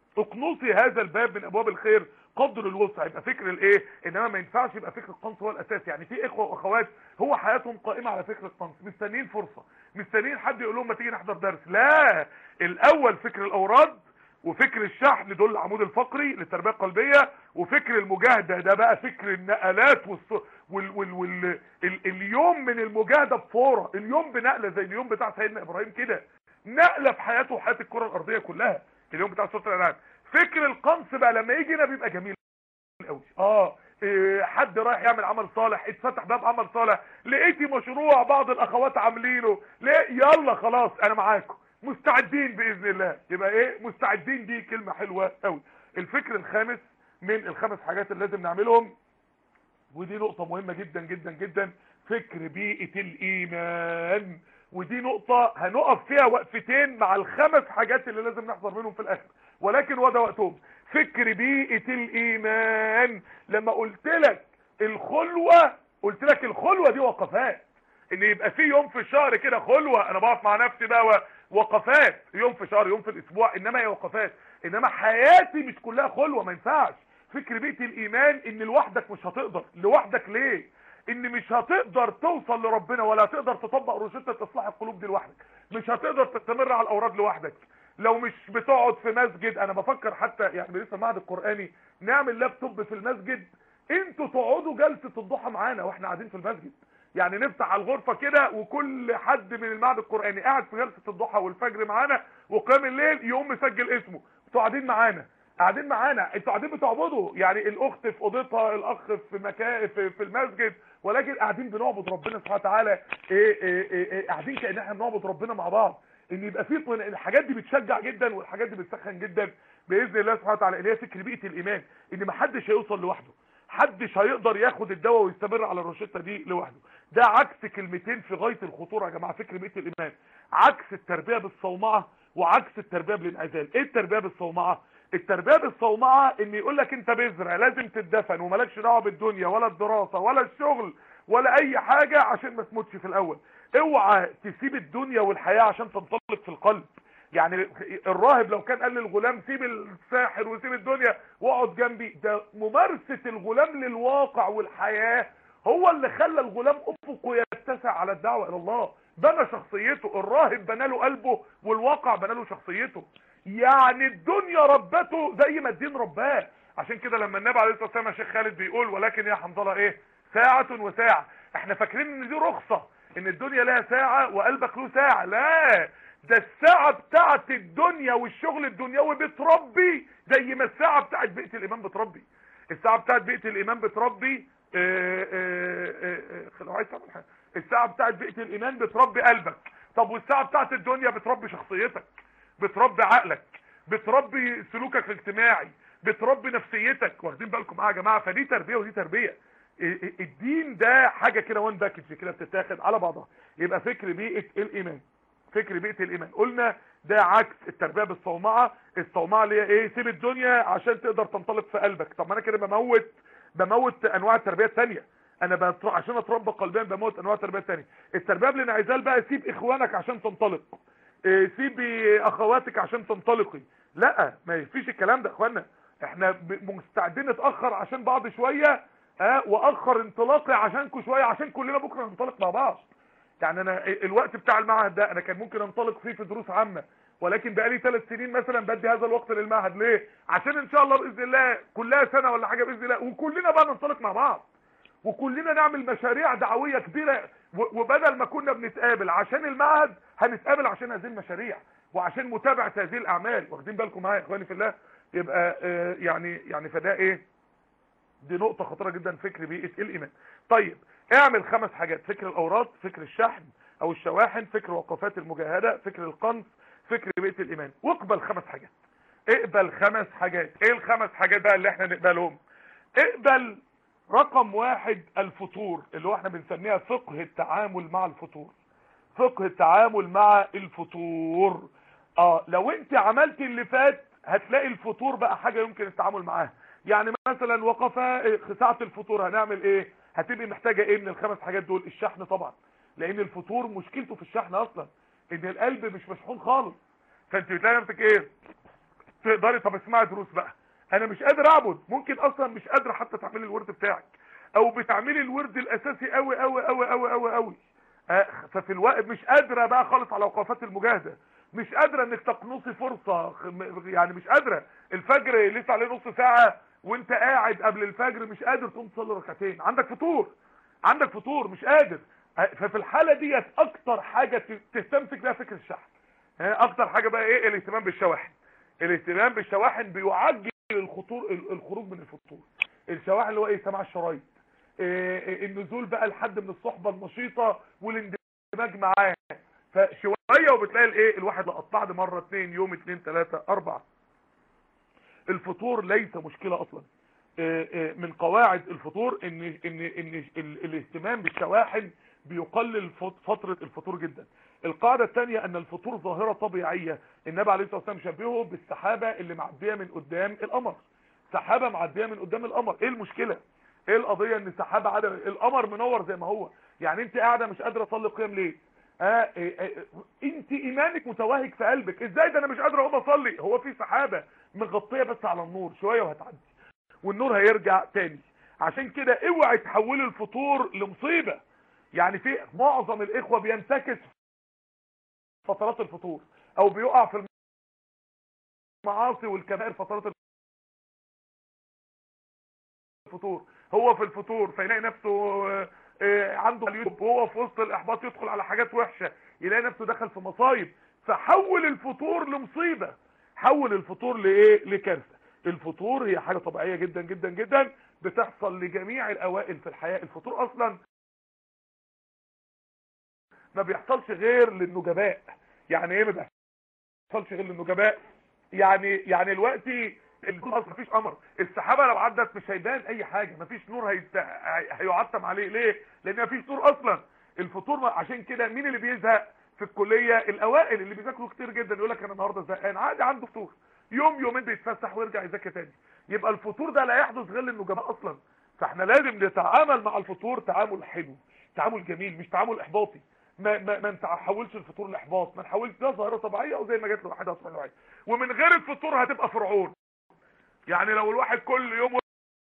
اقنصي هذا الباب من ابواب الخير قدر الوسع يبقى فكر الايه انما ما ينفعش يبقى فكر القنص هو الاساس يعني في اخوه واخوات هو حياتهم قائمه على فكر القنص مستنيين فرصه مستنيين حد يقول لهم ما تيجي نحضر درس لا الاول فكر الاوراد وفكر الشحن دول العمود الفقري للتربيه القلبيه وفكر المجاهده ده بقى فكر النقلات والص... وال... وال... وال... ال... اليوم من المجاهده بفوره اليوم بنقله زي اليوم بتاع سيدنا ابراهيم كده نقله في حياته وحياه الكره الارضيه كلها اليوم بتاع سوره الانعام فكر القنص بقى لما يجي هنا بيبقى جميل قوي اه إيه، حد رايح يعمل عمل صالح اتفتح باب عمل صالح لقيتي مشروع بعض الاخوات عاملينه ليه يلا خلاص انا معاكم مستعدين باذن الله يبقى ايه مستعدين دي كلمه حلوه قوي الفكر الخامس من الخمس حاجات اللي لازم نعملهم ودي نقطة مهمة جدا جدا جدا فكر بيئة الإيمان ودي نقطة هنقف فيها وقفتين مع الخمس حاجات اللي لازم نحذر منهم في الآخر ولكن وده وقتهم فكر بيئة الإيمان لما قلت لك الخلوة قلت لك الخلوة دي وقفات ان يبقى في يوم في الشهر كده خلوة انا بقف مع نفسي بقى و- وقفات يوم في شهر يوم في الاسبوع انما هي وقفات انما حياتي مش كلها خلوة ما ينفعش فكر بيئة الايمان ان لوحدك مش هتقدر لوحدك ليه ان مش هتقدر توصل لربنا ولا هتقدر تطبق روشتة اصلاح القلوب دي لوحدك مش هتقدر تستمر على الاوراد لوحدك لو مش بتقعد في مسجد انا بفكر حتى يعني لسه المعهد القرآني نعمل لابتوب في المسجد انتوا تقعدوا جلسة الضحى معانا واحنا قاعدين في المسجد يعني نفتح على الغرفة كده وكل حد من المعهد القرآني قاعد في جلسة الضحى والفجر معانا وقيام الليل يقوم مسجل اسمه انتوا قاعدين معانا قاعدين معانا انتوا قاعدين بتعبدوا يعني الاخت في اوضتها الاخ في مكان في, في المسجد ولكن قاعدين بنعبد ربنا سبحانه وتعالى ايه ايه ايه ايه قاعدين كأن احنا بنعبد ربنا مع بعض ان يبقى في طن- الحاجات دي بتشجع جدا والحاجات دي بتسخن جدا باذن الله سبحانه وتعالى اللي هي فكر بيئه الايمان ان محدش هيوصل لوحده محدش هيقدر ياخد الدواء ويستمر على الروشته دي لوحده ده عكس كلمتين في غايه الخطوره يا جماعه فكر بيئه الايمان عكس التربيه بالصومعه وعكس التربيه بالانعزال ايه التربيه بالصومعه التربيه بالصومعه ان يقول لك انت بذره لازم تدفن ومالكش دعوه بالدنيا ولا الدراسه ولا الشغل ولا اي حاجه عشان ما تموتش في الاول اوعى تسيب الدنيا والحياه عشان تنطلق في القلب يعني الراهب لو كان قال للغلام سيب الساحر وسيب الدنيا واقعد جنبي ده ممارسه الغلام للواقع والحياه هو اللي خلى الغلام افقه يتسع على الدعوه الى الله بنى شخصيته الراهب بنى له قلبه والواقع بنى له شخصيته يعني الدنيا ربته زي ما الدين رباه عشان كده لما النبي عليه الصلاه والسلام يا شيخ خالد بيقول ولكن يا حنظله ايه ساعه وساعه احنا فاكرين ان دي رخصه ان الدنيا لها ساعه وقلبك له ساعه لا ده الساعه بتاعت الدنيا والشغل الدنيوي بتربي زي ما الساعه بتاعت بيئه الايمان بتربي الساعه بتاعت بيئه الايمان بتربي آه، آه، آه، آه، لو عايز تعمل حاجه الساعه بتاعت بيئه الايمان بتربي قلبك طب والساعه بتاعت الدنيا بتربي شخصيتك بتربي عقلك بتربي سلوكك الاجتماعي بتربي نفسيتك واخدين بالكم معايا يا جماعه فدي تربيه ودي تربيه ال- ال- الدين ده حاجه كده وان باكج كده بتتاخد على بعضها يبقى فكر بيئه الايمان فكر بيئه الايمان قلنا ده عكس التربيه بالصومعه الصومعه اللي هي ايه سيب الدنيا عشان تقدر تنطلق في قلبك طب ما انا كده بموت بموت انواع التربيه الثانيه انا بتر... عشان اتربى قلبيا بموت انواع التربيه الثانيه التربيه بالانعزال بقى سيب اخوانك عشان تنطلق إيه، سيبي اخواتك عشان تنطلقي لا ما فيش الكلام ده يا اخوانا احنا ب- مستعدين نتاخر عشان بعض شويه اه واخر انطلاقي عشانكم شويه عشان كلنا بكره ننطلق مع بعض يعني انا الوقت بتاع المعهد ده انا كان ممكن انطلق فيه في دروس عامه ولكن بقالي ثلاث سنين مثلا بدي هذا الوقت للمعهد ليه عشان ان شاء الله باذن الله كلها سنه ولا حاجه باذن الله وكلنا بقى ننطلق مع بعض وكلنا نعمل مشاريع دعويه كبيره و- وبدل ما كنا بنتقابل عشان المعهد هنتقابل عشان هذه المشاريع وعشان متابعه هذه الاعمال واخدين بالكم معايا يا اخواني في الله يبقى آه، يعني يعني فده ايه دي نقطة خطيرة جدا فكر بيئة الايمان طيب اعمل خمس حاجات فكر الاوراد فكر الشحن او الشواحن فكر وقفات المجاهدة فكر القنص فكر بيئة الايمان واقبل خمس حاجات اقبل خمس حاجات ايه الخمس حاجات بقى اللي احنا نقبلهم اقبل رقم واحد الفطور اللي هو احنا بنسميها فقه التعامل مع الفطور فقه التعامل مع الفطور اه لو انت عملت اللي فات هتلاقي الفطور بقى حاجة يمكن التعامل معاها يعني مثلا وقف ساعة الفطور هنعمل ايه هتبقي محتاجة ايه من الخمس حاجات دول الشحن طبعا لان الفطور مشكلته في الشحن اصلا ان القلب مش مشحون خالص فانت بتلاقي نفسك ايه تقدري طب اسمعي دروس بقى انا مش قادر اعبد ممكن اصلا مش قادره حتى تعملي الورد بتاعك او بتعملي الورد الاساسي قوي قوي قوي قوي قوي قوي آه، ففي الوقت مش قادره بقى خالص على وقفات المجاهده مش قادره انك تقنصي فرصه خ- يعني مش قادره الفجر لسه عليه نص ساعه وانت قاعد قبل الفجر مش قادر تقوم تصلي ركعتين عندك فطور عندك فطور مش قادر آه، ففي الحاله ديت اكتر حاجه ت- تستمسك بيها فكر الشحن آه، اكتر حاجه بقى ايه الاهتمام بالشواحن الاهتمام بالشواحن بيعجل الخطور ال- الخروج من الفطور الشواحن اللي هو ايه سماع الشرايط إيه إيه النزول بقى لحد من الصحبه النشيطه والاندماج معاه فشويه وبتلاقي الايه الواحد لقط بعد مره اتنين يوم اتنين ثلاثه اربعه الفطور ليس مشكله اصلا إيه إيه من قواعد الفطور ان ان ان ال- الاهتمام بالشواحن بيقلل فت- فتره الفطور جدا القاعده الثانيه ان الفطور ظاهره طبيعيه النبي عليه الصلاه والسلام شبهه بالسحابه اللي معديه من قدام القمر سحابه معديه من قدام القمر ايه المشكله ايه القضيه ان السحابه عدم القمر منور زي ما هو يعني انت قاعده مش قادره تصلي قيام ليه آه إيه إيه انت ايمانك متوهج في قلبك ازاي ده انا مش قادره اقوم اصلي هو في سحابه مغطيه بس على النور شويه وهتعدي والنور هيرجع تاني عشان كده اوعي تحولي الفطور لمصيبه يعني في معظم الاخوه بينتكس فترات الفطور او بيقع في المعاصي والكبائر فترات الفطور هو في الفطور فيلاقي نفسه آه، آه، عنده اليوتيوب وهو في وسط الاحباط يدخل على حاجات وحشه يلاقي نفسه دخل في مصايب فحول الفطور لمصيبه حول الفطور لايه لكارثه الفطور هي حاجه طبيعيه جدا جدا جدا بتحصل لجميع الاوائل في الحياه الفطور اصلا ما بيحصلش غير للنجباء يعني ايه ما بيحصلش غير للنجباء يعني يعني دلوقتي الجو اصلا مفيش قمر السحابه لو عدت مش هيبان اي حاجه مفيش نور هيت... هي- هيعتم عليه ليه لان مفيش نور اصلا الفطور ما- عشان كده مين اللي بيزهق في الكليه الاوائل اللي بيذاكروا كتير جدا يقول لك انا النهارده زهقان عادي عنده فطور يوم يومين بيتفسح ويرجع يذاكر تاني يبقى الفطور ده لا يحدث غير للنجباء اصلا فاحنا لازم نتعامل مع الفطور تعامل حلو تعامل جميل مش تعامل احباطي ما ما ما نحولش الفطور لاحباط ما نحولش ده ظاهره طبيعيه او زي ما جت لوحدها طبيعيه ومن غير الفطور هتبقى فرعون يعني لو الواحد كل يوم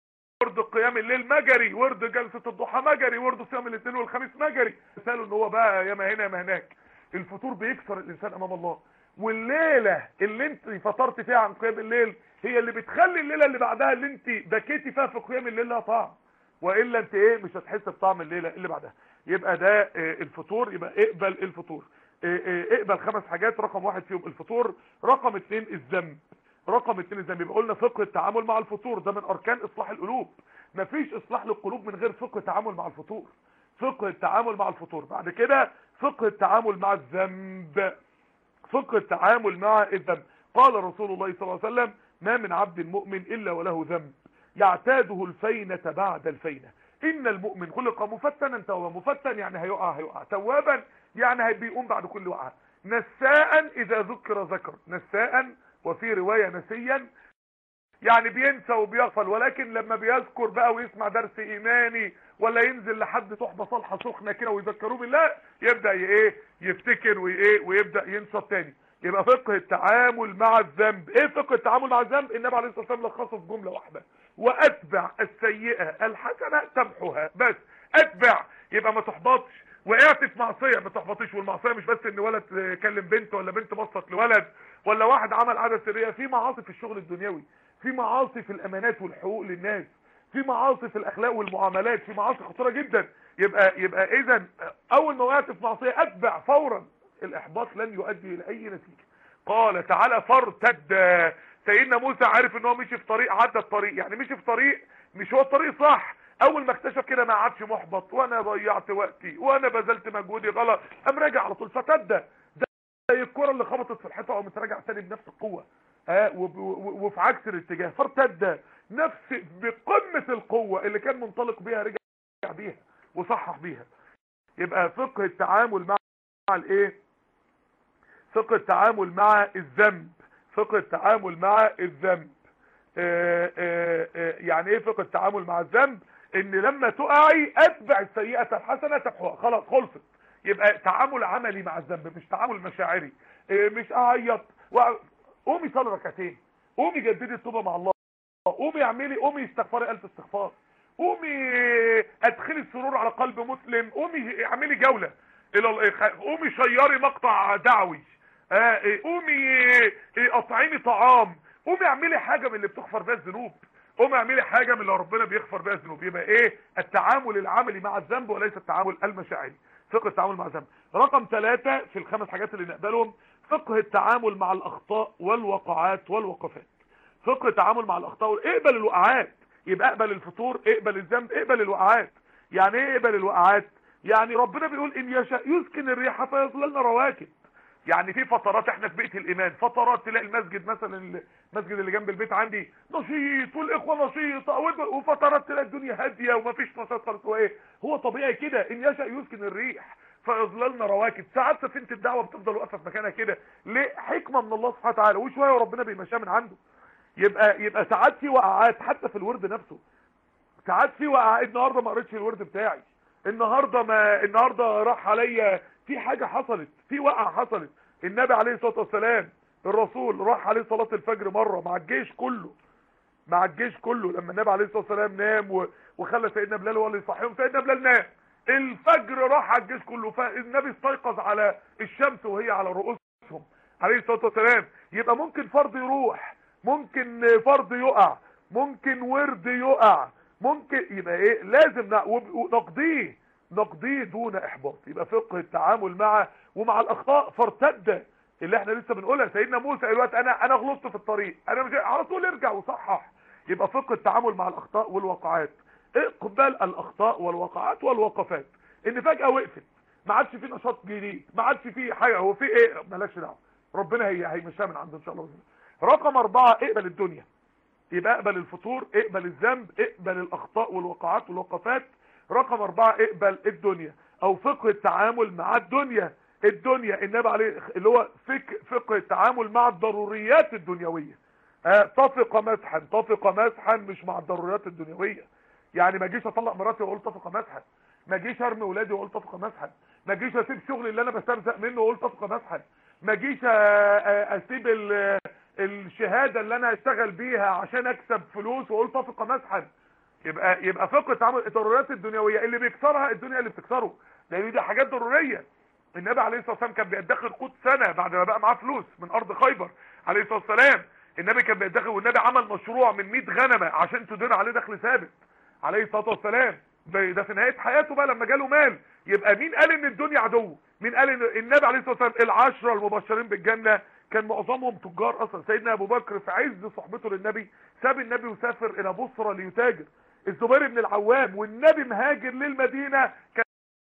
ورد قيام الليل مجري ورد جلسه الضحى مجري ورد صيام الاثنين والخميس مجري مثاله ان هو بقى ياما هنا ياما هناك الفطور بيكسر الانسان امام الله والليله اللي انت فطرت فيها عن قيام الليل هي اللي بتخلي الليله اللي بعدها اللي انت بكيتي فيها في قيام الليل لها طعم والا انت ايه مش هتحس بطعم الليله اللي بعدها يبقى ده آه، الفطور يبقى اقبل الفطور آه، آه، اقبل خمس حاجات رقم واحد فيهم الفطور رقم اتنين الذنب رقم اتنين الذنب يبقى قلنا فقه التعامل مع الفطور ده من اركان اصلاح القلوب مفيش اصلاح للقلوب من غير فقه التعامل مع الفطور فقه التعامل مع الفطور بعد كده فقه التعامل مع الذنب فقه التعامل مع الذنب قال رسول الله صلى الله عليه وسلم ما من عبد مؤمن الا وله ذنب يعتاده الفينة بعد الفينة ان المؤمن خلق مفتنا توابا مفتن يعني هيقع هيقع توابا يعني هي- بيقوم بعد كل وقعه نساء اذا ذكر ذكر نساء وفي رواية نسيا يعني بينسى وبيغفل ولكن لما بيذكر بقى ويسمع درس ايماني ولا ينزل لحد صحبه صالحه سخنه كده ويذكروه بالله يبدا ي- ايه يفتكر وايه ويبدا ينشط تاني يبقى فقه التعامل مع الذنب ايه فقه التعامل مع الذنب النبي عليه الصلاه والسلام لخصه في جمله واحده واتبع السيئه الحسنه تمحها بس اتبع يبقى ما تحبطش وقعت في معصيه ما تحبطيش والمعصيه مش بس ان ولد كلم بنت ولا بنت بصت لولد ولا واحد عمل عاده سريه في معاصي في الشغل الدنيوي في معاصي في الامانات والحقوق للناس في معاصي في الاخلاق والمعاملات في معاصي خطيره جدا يبقى يبقى اذا اول ما وقعت في معصيه اتبع فورا الاحباط لن يؤدي الى اي نتيجه قال تعالى فارتد سيدنا موسى عارف ان هو مشي في طريق عدى الطريق يعني مشي في طريق مش هو الطريق صح اول ما اكتشف كده ما عادش محبط وانا ضيعت وقتي وانا بذلت مجهودي غلط قام راجع على طول فتد زي الكره اللي خبطت في الحيطه وقامت راجع تاني بنفس القوه اه وب- و- وفي عكس الاتجاه فارتد نفس بقمه القوه اللي كان منطلق بيها رجع بيها وصحح بيها يبقى فقه التعامل مع الايه فقه التعامل مع الذنب فقه التعامل مع الذنب آه، آه، آه، يعني ايه فقه التعامل مع الذنب ان لما تقعي اتبع السيئه الحسنه تمحوها خلاص خلصت يبقى تعامل عملي مع الذنب مش تعامل مشاعري آه، مش اعيط وأ- قومي صلي ركعتين قومي جددي التوبه مع الله قومي اعملي قومي استغفري الف استغفار قومي ادخلي السرور على قلب مسلم قومي اعملي جوله الى ال- قومي شيري مقطع دعوي آه، إيه، قومي إيه، قطعيني طعام قومي اعملي حاجه من اللي بتغفر بيها الذنوب قومي اعملي حاجه من اللي ربنا بيغفر بيها الذنوب يبقى ايه التعامل العملي مع الذنب وليس التعامل المشاعري فقه التعامل مع الذنب رقم ثلاثة في الخمس حاجات اللي نقبلهم فقه التعامل مع الاخطاء والوقعات والوقفات فقه التعامل مع الاخطاء اقبل الوقعات يبقى اقبل الفطور اقبل الذنب اقبل الوقعات يعني ايه اقبل الوقعات يعني ربنا بيقول ان يشاء يسكن الريح فيظللن رواكب يعني في فترات احنا في بيئه الايمان فترات تلاقي المسجد مثلا المسجد اللي جنب البيت عندي نشيط والاخوه نشيطه والب- وفترات تلاقي الدنيا هاديه ومفيش نشاط خالص وايه هو طبيعي كده ان يشاء يسكن الريح فيظللن رواكب ساعات سفينه الدعوه بتفضل واقفه في مكانها كده ليه حكمه من الله سبحانه وتعالى وشويه وربنا بيمشيها من عنده يبقى يبقى ساعات في وقعات حتى في الورد نفسه ساعات في وقع النهارده ما قريتش الورد بتاعي النهارده ما النهارده راح عليا في حاجه حصلت في وقعه حصلت النبي عليه الصلاه والسلام الرسول راح عليه صلاه الفجر مره مع الجيش كله مع الجيش كله لما النبي عليه الصلاه والسلام نام و- وخلى سيدنا بلال هو اللي يصحيهم سيدنا بلال نام الفجر راح على الجيش كله فالنبي استيقظ على الشمس وهي على رؤوسهم عليه الصلاه والسلام يبقى ممكن فرض يروح ممكن فرض يقع ممكن ورد يقع ممكن يبقى ايه لازم ن- وب- نقضيه نقضيه دون احباط يبقى فقه التعامل مع ومع الاخطاء فارتد اللي احنا لسه بنقولها سيدنا موسى دلوقتي انا انا غلطت في الطريق انا مش على طول ارجع وصحح يبقى فقه التعامل مع الاخطاء والوقعات اقبل الاخطاء والوقعات والوقفات ان فجاه وقفت ما عادش في نشاط جديد ما عادش في حاجه هو في ايه مالكش دعوه ربنا هي هيمشيها من عنده ان شاء الله بإذن الله. رقم أربعة اقبل الدنيا يبقى اقبل الفطور اقبل الذنب اقبل الاخطاء والوقعات والوقفات رقم أربعة اقبل الدنيا او فقه التعامل مع الدنيا الدنيا النبي عليه اللي هو فك فقه التعامل مع الضروريات الدنيويه آه، طفق مسحا طفق مسحا مش مع الضروريات الدنيويه يعني ما اجيش اطلق مراتي واقول طفق مسحا ما اجيش ارمي ولادي واقول طفق مسحا ما اجيش اسيب شغلي اللي انا بسترزق منه واقول طفق مسحا ما اجيش آه، آه، اسيب ال- الشهاده اللي انا هشتغل بيها عشان اكسب فلوس واقول طفق مسحا يبقى يبقى فقه تعامل الضروريات الدنيويه اللي بيكسرها الدنيا اللي بتكسره لان دي حاجات ضروريه النبي عليه الصلاه والسلام كان بيدخر قوت سنه بعد ما بقى معاه فلوس من ارض خيبر عليه الصلاه والسلام النبي كان بيدخر والنبي عمل مشروع من 100 غنمه عشان تدير عليه دخل ثابت عليه الصلاه والسلام ده ده في نهايه حياته بقى لما جاله مال يبقى مين قال ان الدنيا عدو مين قال ان النبي عليه الصلاه والسلام العشره المبشرين بالجنه كان معظمهم تجار اصلا سيدنا ابو بكر في عز صحبته للنبي ساب النبي وسافر الى بصره ليتاجر الزبير بن العوام والنبي مهاجر للمدينه كان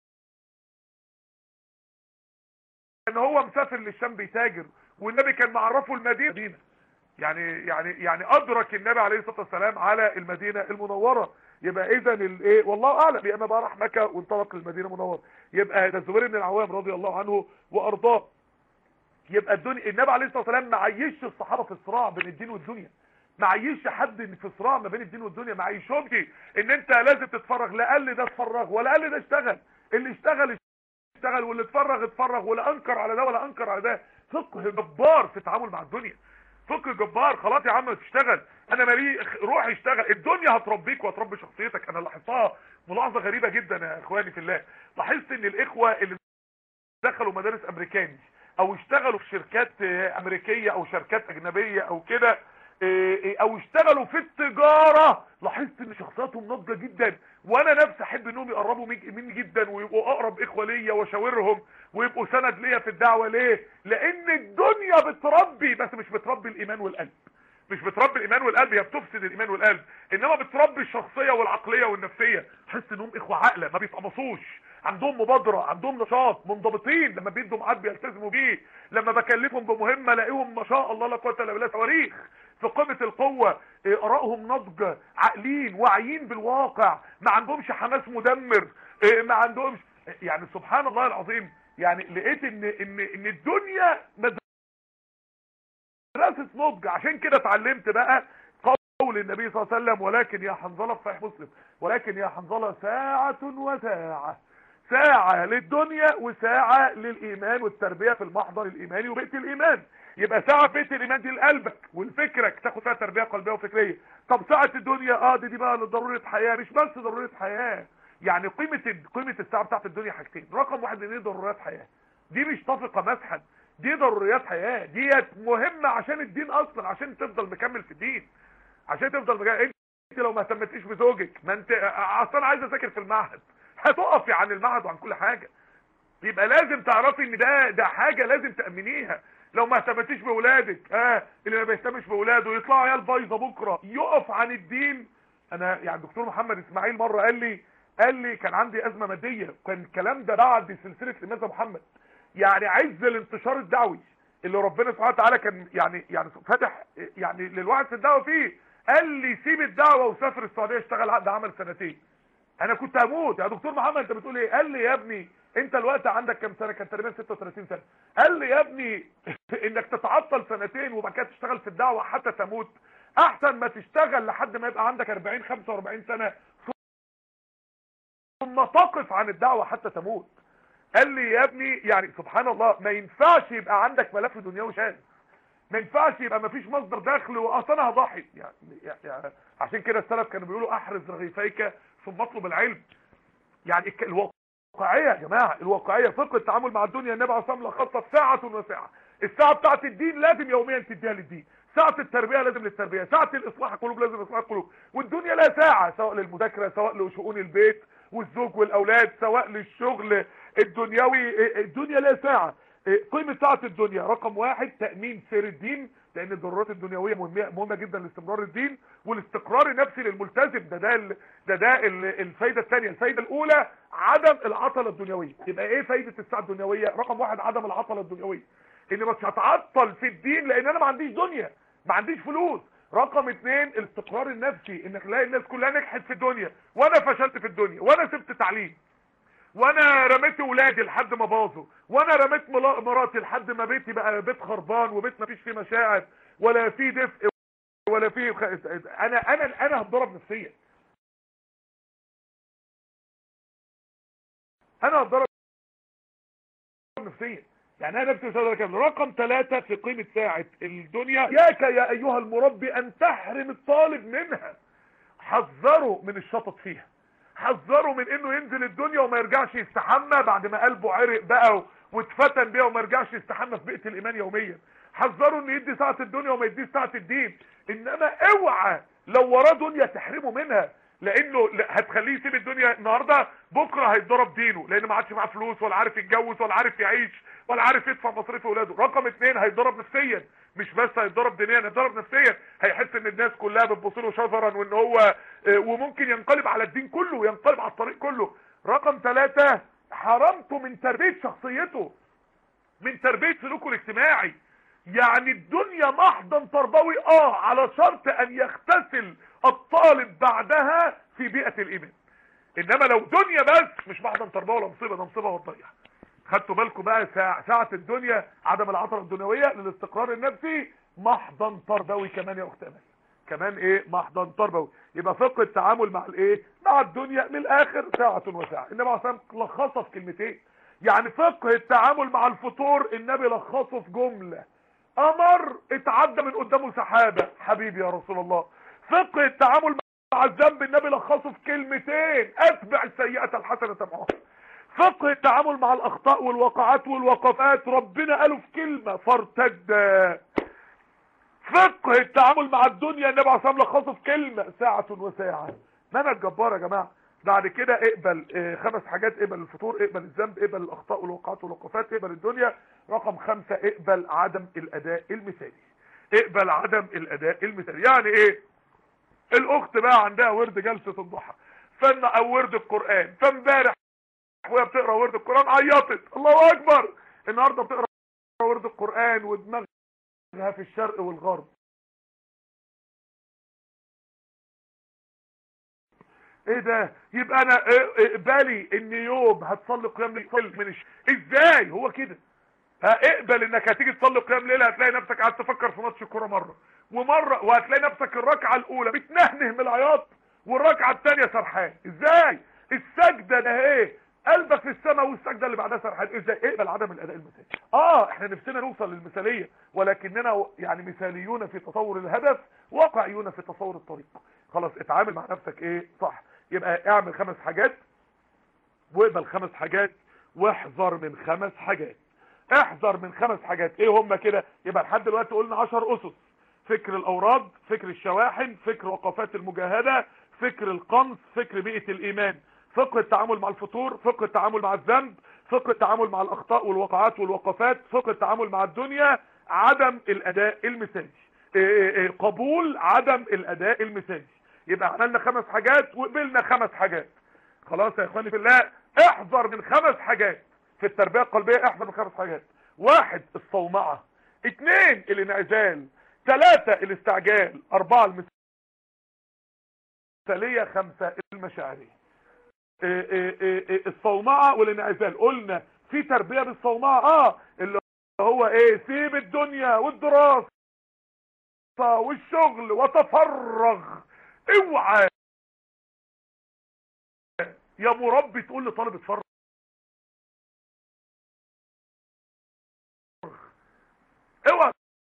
كان هو مسافر للشام بيتاجر والنبي كان معرفه المدينه يعني يعني يعني ادرك النبي عليه الصلاه والسلام على المدينه المنوره يبقى اذا الايه والله اعلم يا اما بقى راح مكه وانطلق للمدينه المنوره يبقى ده الزبير بن العوام رضي الله عنه وارضاه يبقى الدنيا النبي عليه الصلاه والسلام ما عيش الصحابه في الصراع بين الدين والدنيا ما عيش حد في صراع ما بين الدين والدنيا ما عيشهمش ان انت لازم تتفرغ لا قال لي ده اتفرغ ولا قال لي ده اشتغل اللي اشتغل اشتغل واللي اتفرغ اتفرغ ولا انكر على ده ولا انكر على ده فقه جبار في التعامل مع الدنيا فقه جبار خلاص يا عم تشتغل انا مالي روح اشتغل الدنيا هتربيك وهتربي شخصيتك انا لاحظتها ملاحظه غريبه جدا يا اخواني في الله لاحظت ان الاخوه اللي دخلوا مدارس امريكاني او اشتغلوا في شركات آه، امريكيه او شركات اجنبيه او كده آه، آه، او اشتغلوا في التجاره لاحظت ان شخصياتهم ناضجه جدا وانا نفسي احب انهم يقربوا مي- مني جدا ويبقوا اقرب اخوه ليا واشاورهم ويبقوا سند ليا في الدعوه ليه لان الدنيا بتربي بس مش بتربي الايمان والقلب مش بتربي الايمان والقلب هي بتفسد الايمان والقلب انما بتربي الشخصيه والعقليه والنفسيه تحس انهم اخوه عاقله ما بيتقمصوش عندهم مبادره عندهم نشاط منضبطين لما بيدوا ميعاد بيلتزموا بيه لما بكلفهم بمهمه الاقيهم ما شاء الله لا قوه الا بالله صواريخ في قمه القوه إيه، ارائهم ناضجه عاقلين واعيين بالواقع ما عندهمش حماس مدمر إيه، ما عندهمش يعني سبحان الله العظيم يعني لقيت ان ان ان الدنيا مدرسه نضج عشان كده اتعلمت بقى قول النبي صلى الله عليه وسلم ولكن يا حنظله في صحيح مسلم ولكن يا حنظله ساعه وساعه ساعة للدنيا وساعة للإيمان والتربية في المحضر الإيماني وبيئة الإيمان يبقى ساعة في بيئة الإيمان دي لقلبك ولفكرك تاخد فيها تربية قلبية وفكرية طب ساعة الدنيا اه دي, دي بقى لضرورة حياة مش بس ضرورة حياة يعني قيمة قيمة الساعة بتاعت الدنيا حاجتين رقم واحد ان دي ضروريات حياة دي مش طفقة مسحا دي ضروريات حياة ديت مهمة عشان الدين اصلا عشان تفضل مكمل في الدين عشان تفضل مكمل انت لو ما اهتمتيش بزوجك ما انت اصلا عايز اذاكر في المعهد هتقفي عن المعهد وعن كل حاجة يبقى لازم تعرفي ان ده ده حاجة لازم تأمنيها لو ما اهتمتيش باولادك اه اللي ما بيهتمش باولاده يطلعوا عيال بايظه بكره يقف عن الدين انا يعني دكتور محمد اسماعيل مره قال لي قال لي كان عندي ازمه ماديه كان الكلام ده بعد سلسله لماذا محمد يعني عز الانتشار الدعوي اللي ربنا سبحانه وتعالى كان يعني يعني فاتح يعني للواحد في الدعوه فيه قال لي سيب الدعوه وسافر السعوديه اشتغل عقد عمل سنتين انا كنت هموت يا دكتور محمد انت بتقول ايه قال لي يا ابني انت الوقت عندك كام سنه كان تقريبا 36 سنه قال لي يا ابني انك تتعطل سنتين وبعد كده تشتغل في الدعوه حتى تموت احسن ما تشتغل لحد ما يبقى عندك 40 45 سنه ثم تقف عن الدعوه حتى تموت قال لي يا ابني يعني سبحان الله ما ينفعش يبقى عندك ملف دنيوي شاذ ما ينفعش يبقى ما فيش مصدر دخل واصل انا هضحي يعني, يعني عشان كده السلف كانوا بيقولوا احرز رغيفيك ثم اطلب العلم يعني الواقعيه يا جماعه الواقعيه فقه التعامل مع الدنيا النبي عليه الصلاه والسلام خصص ساعه وساعه الساعه بتاعه الدين لازم يوميا تديها للدين ساعة التربية لازم للتربية ساعة الإصلاح القلوب لازم إصلاح القلوب والدنيا لها ساعة سواء للمذاكرة سواء لشؤون البيت والزوج والأولاد سواء للشغل الدنيوي الدنيا لها ساعة قيمة ساعة الدنيا رقم واحد تأمين سير الدين لأن الضرورات الدنيوية مهمة جدا لاستمرار الدين والاستقرار النفسي للملتزم ده ده ده, ده الفايدة الثانية الفايدة الأولى عدم العطلة الدنيوية يبقى إيه فايدة الساعة الدنيوية رقم واحد عدم العطلة الدنيوية إن مش هتعطل في الدين لأن أنا ما عنديش دنيا ما عنديش فلوس رقم اتنين الاستقرار النفسي انك تلاقي الناس كلها نجحت في الدنيا وانا فشلت في الدنيا وانا سبت تعليم وانا رميت ولادي لحد ما باظوا وانا رميت مراتي لحد ما بيتي بقى بيت خربان وبيت ما فيش فيه مشاعر ولا فيه دفء ولا فيه خ... انا انا انا هتضرب نفسيا انا هتضرب نفسيا يعني انا نفسي مش كامل رقم ثلاثة في قيمة ساعة الدنيا ياك يا ايها المربي ان تحرم الطالب منها حذره من الشطط فيها حذره من انه ينزل الدنيا وما يرجعش يستحمى بعد ما قلبه عرق بقى واتفتن بيها وما يرجعش يستحمى في بيئة الايمان يوميا حذره انه يدي ساعة الدنيا وما يديش ساعة الدين انما اوعى لو وراه دنيا تحرمه منها لانه هتخليه يسيب الدنيا النهارده بكره هيتضرب دينه لان ما عادش معاه فلوس ولا عارف يتجوز ولا عارف يعيش ولا عارف يدفع مصاريف اولاده رقم اتنين هيتضرب نفسيا مش بس هيتضرب دينيا هيتضرب نفسيا هيحس ان الناس كلها بتبص له شظرا وان هو وممكن ينقلب على الدين كله وينقلب على الطريق كله رقم ثلاثة حرمته من تربية شخصيته من تربية سلوكه الاجتماعي يعني الدنيا محضن تربوي اه على شرط ان يغتسل الطالب بعدها في بيئة الايمان انما لو دنيا بس مش محضن تربوي ولا مصيبة ده مصيبة وتضيع خدتوا بالكم بقى ساعة, ساعة الدنيا عدم العطرة الدنيوية للاستقرار النفسي محضن تربوي كمان يا اخت امل كمان ايه محضن تربوي يبقى فقه التعامل مع الايه مع الدنيا من الاخر ساعة وساعة النبي عليه الصلاه والسلام لخصها في كلمتين يعني فقه التعامل مع الفطور النبي لخصه في جملة امر اتعدى من قدامه سحابة حبيبي يا رسول الله فقه التعامل مع الذنب النبي لخصه في كلمتين اتبع السيئة الحسنة تمعها فقه التعامل مع الاخطاء والوقعات والوقفات ربنا قاله في كلمة فارتد فقه التعامل مع الدنيا النبي عليه الصلاه والسلام لخصه في كلمة ساعة وساعة منهج جبار يا جماعة بعد كده اقبل اه خمس حاجات اقبل الفطور اقبل الذنب اقبل الاخطاء والوقعات والوقفات اقبل الدنيا رقم خمسة اقبل عدم الاداء المثالي اقبل عدم الاداء المثالي يعني ايه الاخت بقى عندها ورد جلسة الضحى فن او ورد القرآن فامبارح وهي بتقرا ورد القرآن عيطت الله اكبر النهارده بتقرا ورد القرآن ودماغها في الشرق والغرب ايه ده يبقى انا إيه- إيه بالي ان يوم هتصلي قيام ليل من الش... ازاي هو كده ها اقبل انك هتيجي تصلي قيام ليل هتلاقي نفسك قاعد تفكر في ماتش الكوره مره ومره وهتلاقي نفسك الركعه الاولى بتنهنه من العياط والركعه الثانيه سرحان ازاي السجده ده ايه قلبك في السماء والسجده اللي بعدها سرحان ازاي اقبل عدم الاداء المثالي اه احنا نفسنا نوصل للمثاليه ولكننا يعني مثاليون في تصور الهدف واقعيون في تصور الطريق خلاص اتعامل مع نفسك ايه صح يبقى اعمل خمس حاجات واقبل خمس حاجات واحذر من خمس حاجات احذر من خمس حاجات ايه هم كده يبقى لحد دلوقتي قلنا 10 اسس فكر الاوراد فكر الشواحن فكر وقفات المجاهده فكر القنص فكر بيئه الايمان فقه التعامل مع الفطور فقه التعامل مع الذنب فقه التعامل مع الاخطاء والوقعات والوقفات فقه التعامل مع الدنيا عدم الاداء المثالي إيه إيه قبول عدم الاداء المثالي يبقى عملنا خمس حاجات وقبلنا خمس حاجات خلاص يا اخواني في الله احذر من خمس حاجات في التربيه القلبيه احذر من خمس حاجات واحد الصومعه اثنين الانعزال ثلاثة الاستعجال اربعة المثالية خمسة المشاعرية إيه إيه إيه إيه الصومعة والانعزال قلنا في تربية بالصومعة اه اللي هو ايه سيب الدنيا والدراسة والشغل وتفرغ اوعى يا مربي تقول لطالب اتفرغ اوعى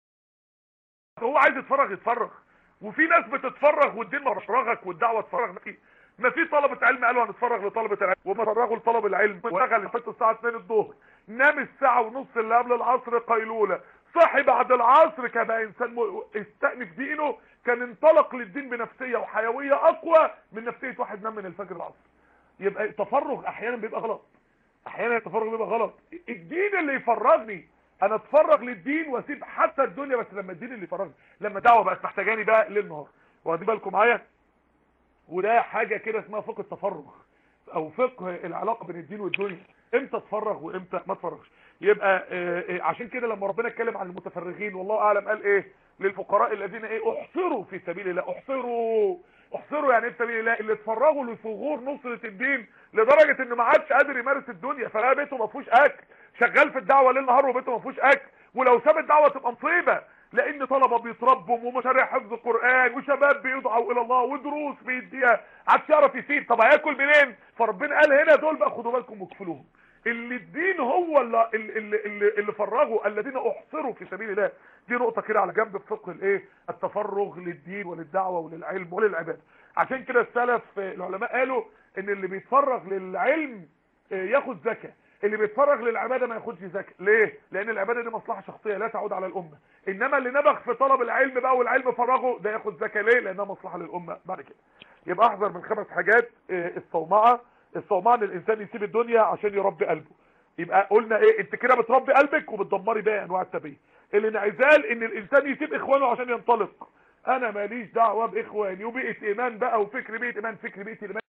هو عايز يتفرغ يتفرغ وفي ناس بتتفرغ والدين ما بيفرغك والدعوه تفرغ فيه ما في طلبة علم قالوا هنتفرغ لطلبة العلم وما فرغوا لطلب العلم واشتغل لحد الساعة 2 الظهر نام الساعة ونص اللي قبل العصر قيلولة صحي بعد العصر كان بقى انسان م... استأنف دينه كان انطلق للدين بنفسية وحيوية اقوى من نفسية واحد نام من الفجر العصر يبقى التفرغ احيانا بيبقى غلط احيانا التفرغ بيبقى غلط الدين اللي يفرغني انا اتفرغ للدين واسيب حتى الدنيا بس لما الدين اللي يفرغني لما دعوه بقت محتاجاني بقى ليل نهار واخدين بالكم معايا وده حاجه كده اسمها فقه التفرغ او فقه العلاقه بين الدين والدنيا امتى اتفرغ وامتى ما اتفرغش يبقى آه، آه، عشان كده لما ربنا اتكلم عن المتفرغين والله اعلم قال ايه للفقراء الذين ايه احصروا في سبيل الله احصروا احصروا يعني ايه في سبيل الله اللي اتفرغوا لثغور نصرة الدين لدرجة ان ما عادش قادر يمارس الدنيا فلا بيته ما فيهوش اكل شغال في الدعوة ليل نهار وبيته ما فيهوش اكل ولو ساب الدعوة تبقى مصيبة لان طلبة بيتربوا ومشاريع حفظ قرآن وشباب بيدعوا الى الله ودروس بيديها عادش يعرف يسيب طب هياكل منين فربنا قال هنا دول بقى خدوا بالكم واكفلوهم اللي الدين هو اللي, اللي, اللي, اللي فرغوا الذين احصروا في سبيل الله دي نقطة كده على جنب في فقه الايه التفرغ للدين وللدعوة وللعلم وللعبادة عشان كده السلف آه، العلماء قالوا ان اللي بيتفرغ للعلم آه، ياخد زكاة اللي بيتفرغ للعبادة ما ياخدش زكاة ليه لان العبادة دي مصلحة شخصية لا تعود على الامة انما اللي نبغ في طلب العلم بقى والعلم فرغه ده ياخد زكاة ليه لانها مصلحة للامة بعد كده يبقى احذر من خمس حاجات آه، الصومعة الصومعة ان الانسان يسيب الدنيا عشان يربي قلبه يبقى قلنا ايه انت كده بتربي قلبك وبتدمري بقى انواع التربيه الانعزال ان الانسان يسيب اخوانه عشان ينطلق انا ماليش دعوه باخواني وبيئه ايمان بقى وفكر بيئه ايمان فكر بيئه الايمان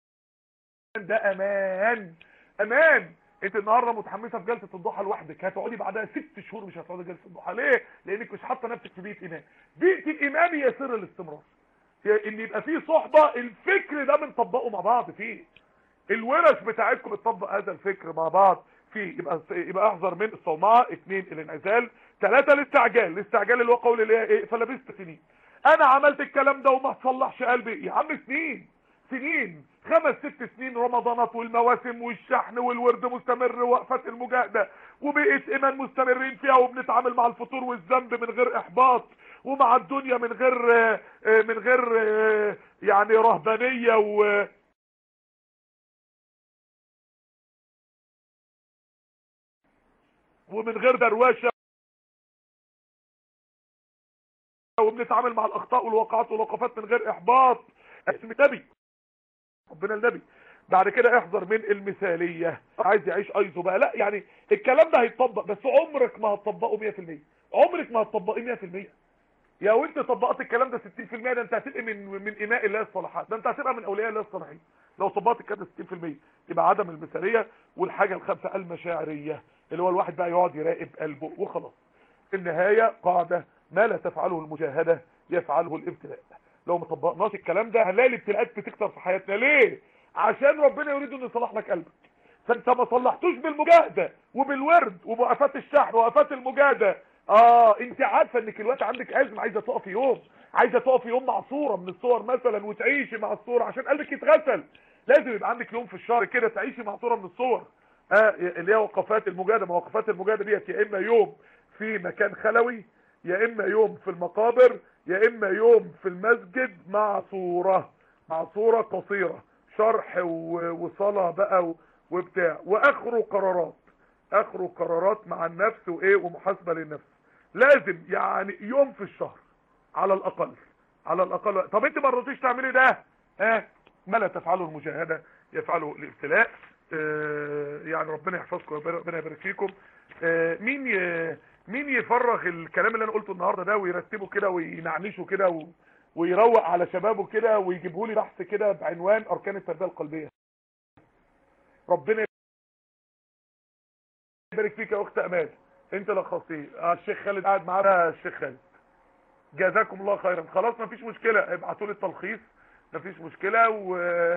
ده امان امان انت النهارده متحمسه في جلسه الضحى لوحدك هتقعدي بعدها ست شهور مش هتقعدي جلسه الضحى ليه لانك مش حاطه نفسك في بيئه ايمان بيئه الايمان هي سر الاستمرار هي ان يبقى في صحبه الفكر ده بنطبقه مع بعض فيه الورش بتاعتكم بتطبق هذا الفكر مع بعض فيه يبقى يبقى احذر من الصومعه اثنين الانعزال ثلاثه الاستعجال الاستعجال اللي هو قول اللي هي ايه فلبست سنين انا عملت الكلام ده وما تصلحش قلبي يا عم سنين سنين خمس ست سنين رمضانات والمواسم والشحن والورد مستمر وقفات المجاهده وبقيت ايمان مستمرين فيها وبنتعامل مع الفطور والذنب من غير احباط ومع الدنيا من غير آه، آه، من غير آه، يعني رهبانيه و ومن غير دروشه وبنتعامل مع الاخطاء والوقعات والوقفات من غير احباط اسم النبي ربنا النبي بعد كده احذر من المثاليه عايز يعيش ايزو بقى لا يعني الكلام ده هيتطبق بس عمرك ما هتطبقه 100% عمرك ما هتطبقيه 100% يا وانت طبقت الكلام ده 60% ده انت هتبقى من من اماء الله الصالحات ده انت هتبقى من اولياء الله الصالحين لو طبقت الكلام ده 60% يبقى عدم المثاليه والحاجه الخامسه المشاعريه اللي هو الواحد بقى يقعد يراقب قلبه وخلاص النهايه قاعده ما لا تفعله المجاهده يفعله الابتلاء لو ما طبقناش الكلام ده هنلاقي الابتلاءات بتكتر في حياتنا ليه عشان ربنا يريد انه يصلح لك قلبك فانت ما صلحتوش بالمجاهده وبالورد وبوقفات الشحن ووقفات المجاهده اه انت عارفه انك الوقت عندك ازمه عايزه تقفي يوم عايزه تقفي يوم مع صوره من الصور مثلا وتعيشي مع الصوره عشان قلبك يتغسل لازم يبقى عندك يوم في الشهر كده تعيشي مع صوره من الصور آه اللي هي وقفات المجاهده ما وقفات المجاهده ديت يا اما يوم في مكان خلوي يا اما يوم في المقابر يا اما يوم في المسجد مع صوره مع صوره قصيره شرح و- وصلاه بقى و- وبتاع واخره قرارات اخره قرارات مع النفس وايه ومحاسبه للنفس لازم يعني يوم في الشهر على الاقل على الاقل طب انت ما رضيتيش تعملي ده ها ما لا تفعله المجاهده يفعله الابتلاء آه، يعني ربنا يحفظكم ربنا يبارك فيكم آه، مين ي- مين يفرغ الكلام اللي انا قلته النهارده ده ويرتبه كده وينعنشه كده و- ويروق على شبابه كده ويجيبه لي بحث كده بعنوان اركان التربيه القلبيه ربنا يبارك فيك يا اخت امال انت لخصتيه آه، الشيخ خالد قاعد معانا الشيخ خالد جزاكم الله خيرا خلاص مفيش مشكله ابعتوا لي التلخيص مفيش مشكله و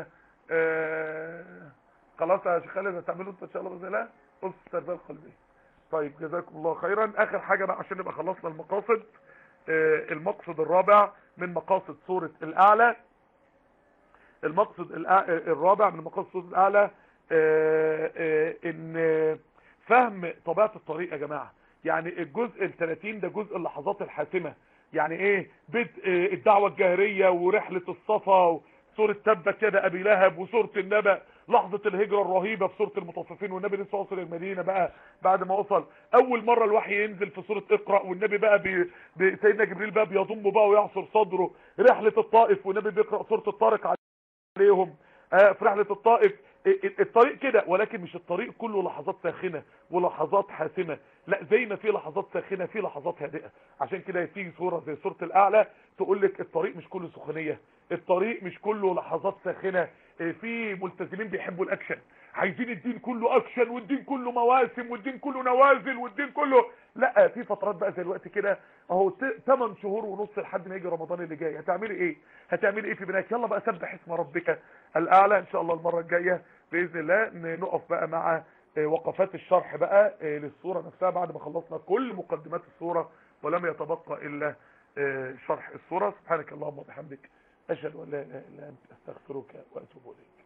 آه، خلاص يا شيخ خالد هتعملوا انت ان شاء الله باذن الله قصه التربيه القلبيه طيب جزاكم الله خيرا اخر حاجه بقى عشان نبقى خلصنا المقاصد آه، المقصد الرابع من مقاصد سوره الاعلى المقصد الأع- الرابع من مقاصد سوره الاعلى آه، آه، ان فهم طبيعه الطريق يا جماعه يعني الجزء ال 30 ده جزء اللحظات الحاسمه يعني ايه بدء آه، الدعوه الجاهريه ورحله الصفا سوره تبت يد ابي لهب وسوره النبأ لحظه الهجره الرهيبه في سوره المطففين والنبي لسه واصل المدينه بقى بعد ما وصل اول مره الوحي ينزل في سوره اقرا والنبي بقى بي بي سيدنا جبريل بقى بيضم بقى ويعصر صدره رحله الطائف والنبي بيقرا سوره الطارق عليهم آه، في رحله الطائف ال- ال- الطريق كده ولكن مش الطريق كله لحظات ساخنه ولحظات حاسمه لا زي ما في لحظات ساخنه في لحظات هادئه عشان كده تيجي سوره زي سوره الاعلى تقول لك الطريق مش كله سخونيه الطريق مش كله لحظات ساخنه آه، في ملتزمين بيحبوا الاكشن عايزين الدين كله اكشن والدين كله مواسم والدين كله نوازل والدين كله لا في فترات بقى زي الوقت كده اهو 8 شهور ونص لحد ما يجي رمضان اللي جاي هتعملي ايه هتعملي ايه في بناك يلا بقى سبح اسم ربك الاعلى ان شاء الله المره الجايه باذن الله ن- نقف بقى مع آه، وقفات الشرح بقى آه، للصوره نفسها بعد ما خلصنا كل مقدمات الصوره ولم يتبقى الا آه، شرح الصوره سبحانك اللهم وبحمدك اشهد ان لا اله الا انت استغفرك واتوب اليك